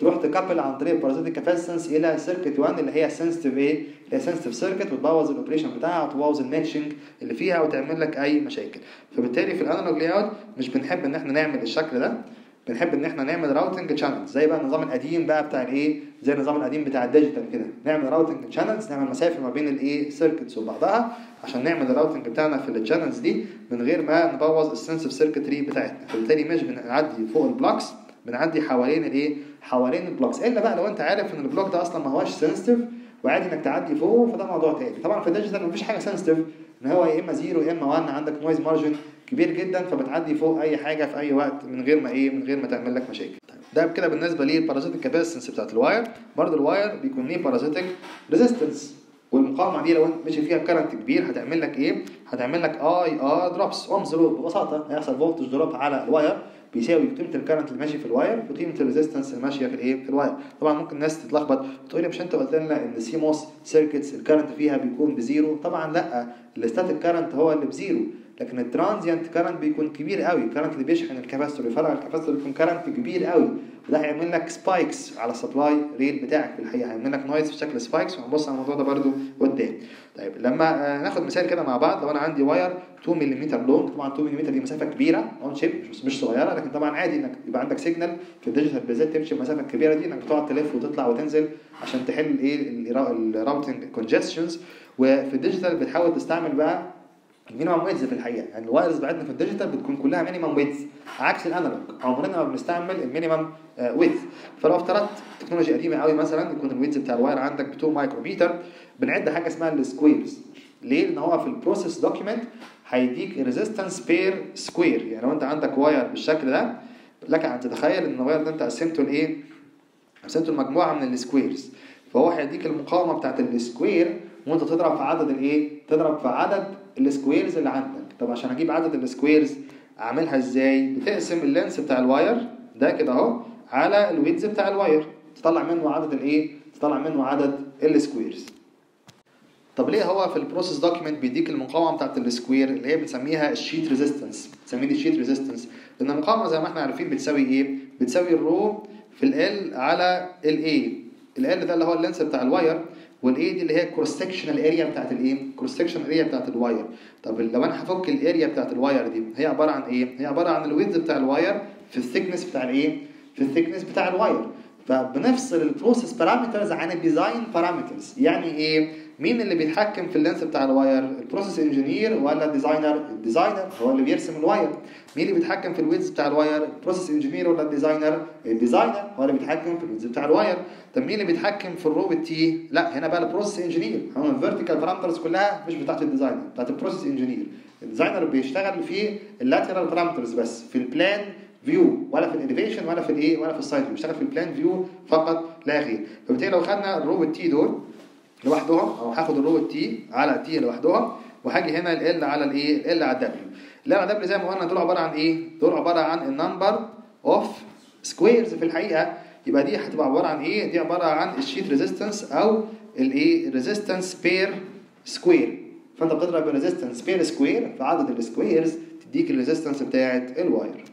تروح تكابل عن طريق البارازيتيك كاباسيتنس الى سيركت 1 اللي هي سنسيتيف ايه اللي هي سنسيتيف سيركت وتبوظ الاوبريشن بتاعها وتبوظ الماتشنج اللي فيها وتعمل لك اي مشاكل فبالتالي في الانالوج لاي اوت مش بنحب ان احنا نعمل الشكل ده بنحب ان احنا نعمل راوتنج شانلز زي بقى النظام القديم بقى بتاع الايه زي النظام القديم بتاع الديجيتال كده نعمل راوتنج شانلز نعمل مسافه ما بين الايه سيركتس وبعضها عشان نعمل الراوتنج بتاعنا في الشانلز دي من غير ما نبوظ السنسيف سيركتري بتاعتنا فبالتالي مش بنعدي فوق البلوكس بنعدي حوالين الايه حوالين البلوكس الا بقى لو انت عارف ان البلوك ده اصلا ما هوش سنسيتيف وعادي انك تعدي فوقه فده موضوع تاني طبعا في الديجيتال مفيش حاجه سنسيتيف ان هو يا اما زيرو يا اما 1 عندك نويز مارجن كبير جدا فبتعدي فوق اي حاجه في اي وقت من غير ما ايه من غير ما تعمل لك مشاكل ده كده بالنسبه للبارازيتيك كاباسيتنس بتاعت الواير برضه الواير بيكون ليه بارازيتيك ريزيستنس والمقاومه دي لو انت ماشي فيها كارنت كبير هتعمل لك ايه هتعمل لك اي ار دروبس اومز لود ببساطه هيحصل فولتج دروب على الواير بيساوي قيمه الكرنت اللي ماشي في الواير وقيمه الريزيستنس اللي ماشيه في الايه في الواير طبعا ممكن الناس تتلخبط وتقول لي مش انت قلت لنا ان السي موس سيركتس الكرنت فيها بيكون بزيرو طبعا لا الستاتيك كرنت هو اللي بزيرو لكن الترانزيانت كرنت بيكون كبير قوي الكرنت اللي بيشحن الكاباستور يفرغ الكاباستور بيكون كرنت كبير قوي وده هيعمل لك سبايكس على السبلاي ريل بتاعك في الحقيقه هيعمل لك نويز في شكل سبايكس وهنبص على الموضوع ده برده قدام طيب لما ناخد مثال كده مع بعض لو انا عندي واير 2 ملم لونج طبعا 2 ملم دي مسافه كبيره اون شيب مش مش صغيره لكن طبعا عادي انك يبقى عندك سيجنال في الديجيتال بالذات تمشي المسافه الكبيره دي انك بتقعد تلف وتطلع وتنزل عشان تحل الايه الراوتنج كونجستشنز وفي الديجيتال بتحاول تستعمل بقى المينيمم ويدز في الحقيقه يعني الوايرز بتاعتنا في الديجيتال بتكون كلها مينيمم ويدز عكس الانالوج عمرنا ما بنستعمل المينيمم ويدز فلو افترضت تكنولوجيا قديمه قوي مثلا يكون الويدز بتاع الواير عندك ب 2 مايكروميتر بنعد حاجه اسمها السكويرز ليه؟ لان هو في البروسيس دوكيمنت هيديك ريزيستنس بير سكوير يعني لو انت عندك واير بالشكل ده لك ان تتخيل ان الواير ده انت قسمته لايه؟ قسمته لمجموعه من السكويرز فهو هيديك المقاومه بتاعت السكوير وانت تضرب في عدد الايه؟ تضرب في عدد السكويرز اللي عندك طب عشان اجيب عدد السكويرز اعملها ازاي بتقسم اللينس بتاع الواير ده كده اهو على الويدز بتاع الواير تطلع منه عدد الايه تطلع منه عدد السكويرز طب ليه هو في البروسيس دوكيمنت بيديك المقاومه بتاعت السكوير اللي هي بنسميها الشيت ريزيستنس بنسميه الشيت ريزيستنس لان المقاومه زي ما احنا عارفين بتساوي ايه بتساوي الرو في ال على الاي ال ده اللي هو اللينس بتاع الواير والاي دي اللي هي الكروس سكشنال اريا بتاعت الايه كروس سكشنال اريا بتاعت الواير طب لو انا هفك الاريا بتاعت الواير دي هي عباره عن ايه هي عباره عن الويدز بتاع الواير في الثيكنس بتاع الايه في الثيكنس بتاع الواير فبنفصل البروسيس بارامترز عن الديزاين بارامترز يعني ايه مين اللي بيتحكم في اللينس بتاع الواير البروسيس انجينير ولا الديزاينر الديزاينر هو اللي بيرسم الواير مين اللي بيتحكم في الويدز بتاع الواير البروسيس انجينير ولا الديزاينر الديزاينر هو اللي بيتحكم في الويدز بتاع الواير طب مين اللي بيتحكم في الرو بالتي لا هنا بقى البروسيس انجينير هو الفيرتيكال بارامترز كلها مش بتاعت الديزاينر بتاعت البروسيس انجينير الديزاينر بيشتغل في اللاترال بارامترز بس في البلان فيو ولا في الاليفيشن ولا في الايه ولا في السايد فيو بيشتغل في البلان فيو فقط لا غير فبالتالي لو خدنا الرو والتي دول لوحدهم او هاخد الرو والتي على تي لوحدهم وهاجي هنا ال على الايه ال على الدبليو ال على الدبليو زي ما قلنا دول عباره عن ايه دول عباره عن النمبر اوف سكويرز في الحقيقه يبقى دي هتبقى عباره عن ايه دي عباره عن الشيت ريزيستنس او الايه ريزيستنس بير سكوير فانت بتضرب الريزيستنس بير سكوير في عدد السكويرز تديك الريزيستنس بتاعت الواير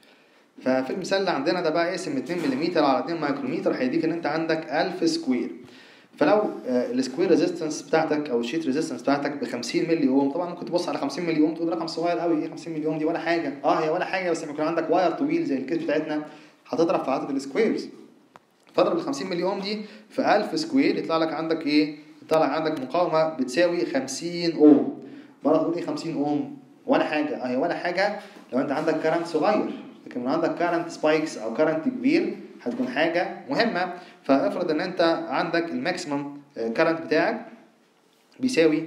ففي المثال اللي عندنا ده بقى اقسم 2 ملم على 2 مايكرومتر هيديك ان انت عندك 1000 سكوير فلو السكوير ريزيستنس بتاعتك او الشيت ريزيستنس بتاعتك ب 50 ملي اوم طبعا ممكن تبص على 50 ملي اوم تقول رقم صغير قوي ايه 50 ملي اوم دي ولا حاجه اه هي ولا حاجه بس لما يكون عندك واير طويل زي الكيس بتاعتنا هتضرب في عدد السكويرز فاضرب ال 50 ملي اوم دي في 1000 سكوير يطلع لك عندك ايه يطلع عندك مقاومه بتساوي 50 اوم مره تقول ايه 50 اوم ولا حاجه اه هي ولا حاجه لو انت عندك كارنت صغير لكن لو عندك كارنت سبايكس او كارنت كبير هتكون حاجه مهمه فافرض ان انت عندك الماكسيمم كارنت بتاعك بيساوي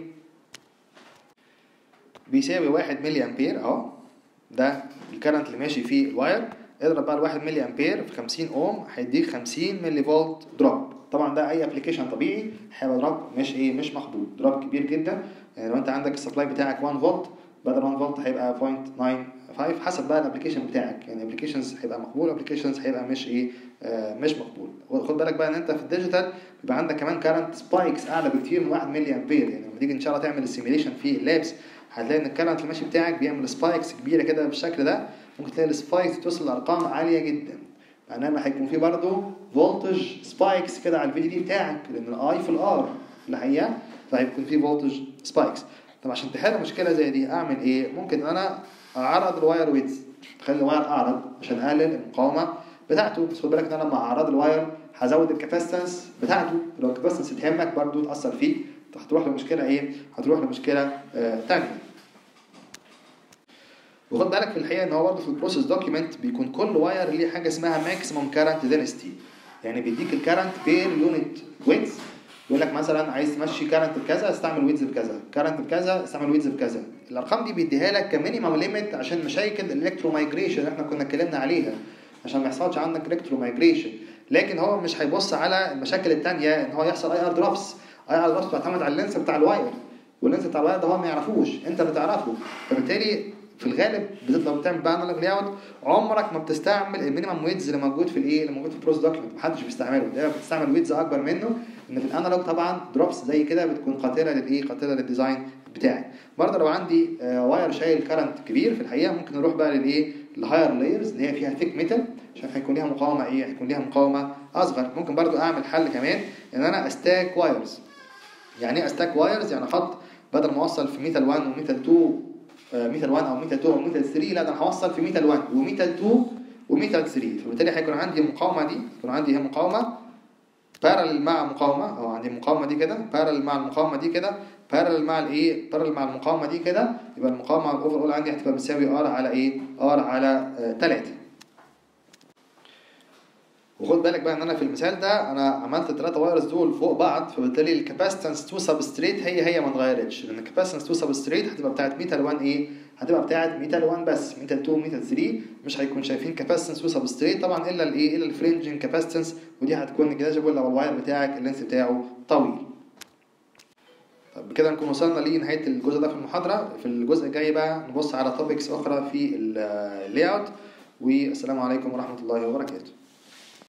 بيساوي 1 ملي امبير اهو ده الكارنت اللي ماشي فيه الواير اضرب بقى ال 1 ملي امبير في 50 اوم هيديك 50 ملي فولت دروب طبعا ده اي ابلكيشن طبيعي هيبقى دروب مش ايه مش مخدود دروب كبير جدا يعني لو انت عندك السبلاي بتاعك 1 فولت بدل 1 فولت هيبقى 0.95 حسب بقى الابلكيشن بتاعك يعني ابلكيشنز هيبقى مقبول ابلكيشنز هيبقى مش ايه آه مش مقبول خد بالك بقى ان انت في الديجيتال بيبقى عندك كمان كارنت سبايكس اعلى بكتير من 1 ملي امبير يعني لما تيجي ان شاء الله تعمل السيميليشن في اللابس هتلاقي ان الكارنت اللي ماشي بتاعك بيعمل سبايكس كبيره كده بالشكل ده ممكن تلاقي السبايكس توصل لارقام عاليه جدا معناه ان هيكون في برضه فولتج سبايكس كده على الفي دي بتاعك لان الاي في الار في الحقيقه فهيكون في فولتج سبايكس طب عشان تحل مشكله زي دي اعمل ايه ممكن انا اعرض الواير ويدز تخلي الواير اعرض عشان اقلل المقاومه بتاعته بس خد بالك ان انا لما اعرض الواير هزود الكاباسيتنس بتاعته لو الكاباسيتنس تهمك برضه تاثر فيك هتروح لمشكله ايه هتروح لمشكله آه ثانيه وخد بالك في الحقيقه ان هو برضه في البروسيس دوكيمنت بيكون كل واير ليه حاجه اسمها ماكسيموم كارنت دينستي يعني بيديك الكارنت بير يونت ويدز يقول لك مثلا عايز تمشي كارنت بكذا استعمل ويدز بكذا كارنت بكذا استعمل ويدز بكذا الارقام دي بيديها لك كمينيمم ليميت عشان مشاكل الالكترو مايجريشن اللي احنا كنا اتكلمنا عليها عشان ما يحصلش عندك الكترو مايجريشن لكن هو مش هيبص على المشاكل الثانيه ان هو يحصل اي ار دروبس اي ار دروبس بتعتمد على اللينس بتاع الواير واللينس بتاع الواير ده هو ما يعرفوش انت اللي تعرفه فبالتالي في الغالب لو بتعمل بقى انالوج لاي اوت عمرك ما بتستعمل المينيمم ويدز اللي موجود في الايه اللي موجود في البروس دوكيمنت محدش بيستعمله دايما بتستعمل ويدز اكبر منه ان في الانالوج طبعا دروبس زي كده بتكون قاتله للايه قاتله للديزاين بتاعي برضه لو عندي واير شايل كارنت كبير في الحقيقه ممكن نروح بقى للايه الهاير لايرز اللي هي فيها ثيك ميتال عشان هيكون ليها مقاومه ايه هيكون ليها مقاومه اصغر ممكن برضه اعمل حل كمان ان انا استاك وايرز يعني ايه استاك وايرز يعني احط بدل ما اوصل في ميتال 1 وميتال 2 ميتال 1 او ميتال 2 او ميتال 3 لا ده انا هوصل في ميتال 1 وميتال 2 وميتال 3 فبالتالي هيكون عندي المقاومه دي يكون عندي هي مقاومه بارل مع مقاومه او عندي المقاومه دي كده بارل مع المقاومه دي كده بارل مع الايه بارل مع المقاومه دي كده يبقى المقاومه الاوفر اول عندي هتبقى بتساوي ار على ايه ار على 3 وخد بالك بقى ان انا في المثال ده انا عملت الثلاثه وايرز دول فوق بعض فبالتالي الكاباسيتنس تو سبستريت هي هي ما اتغيرتش لان الكاباسيتنس تو سبستريت هتبقى بتاعت ميتال 1 ايه هتبقى بتاعت ميتال 1 بس ميتال 2 وميتال 3 مش هيكون شايفين كاباسيتنس تو سبستريت طبعا الا الايه الا الفرنجنج كاباسيتنس ودي هتكون نيجليجيبل لو الواير بتاعك اللينس بتاعه طويل طب بكده نكون وصلنا لنهايه الجزء ده في المحاضره في الجزء الجاي بقى نبص على توبكس اخرى في اللاي اوت والسلام عليكم ورحمه الله وبركاته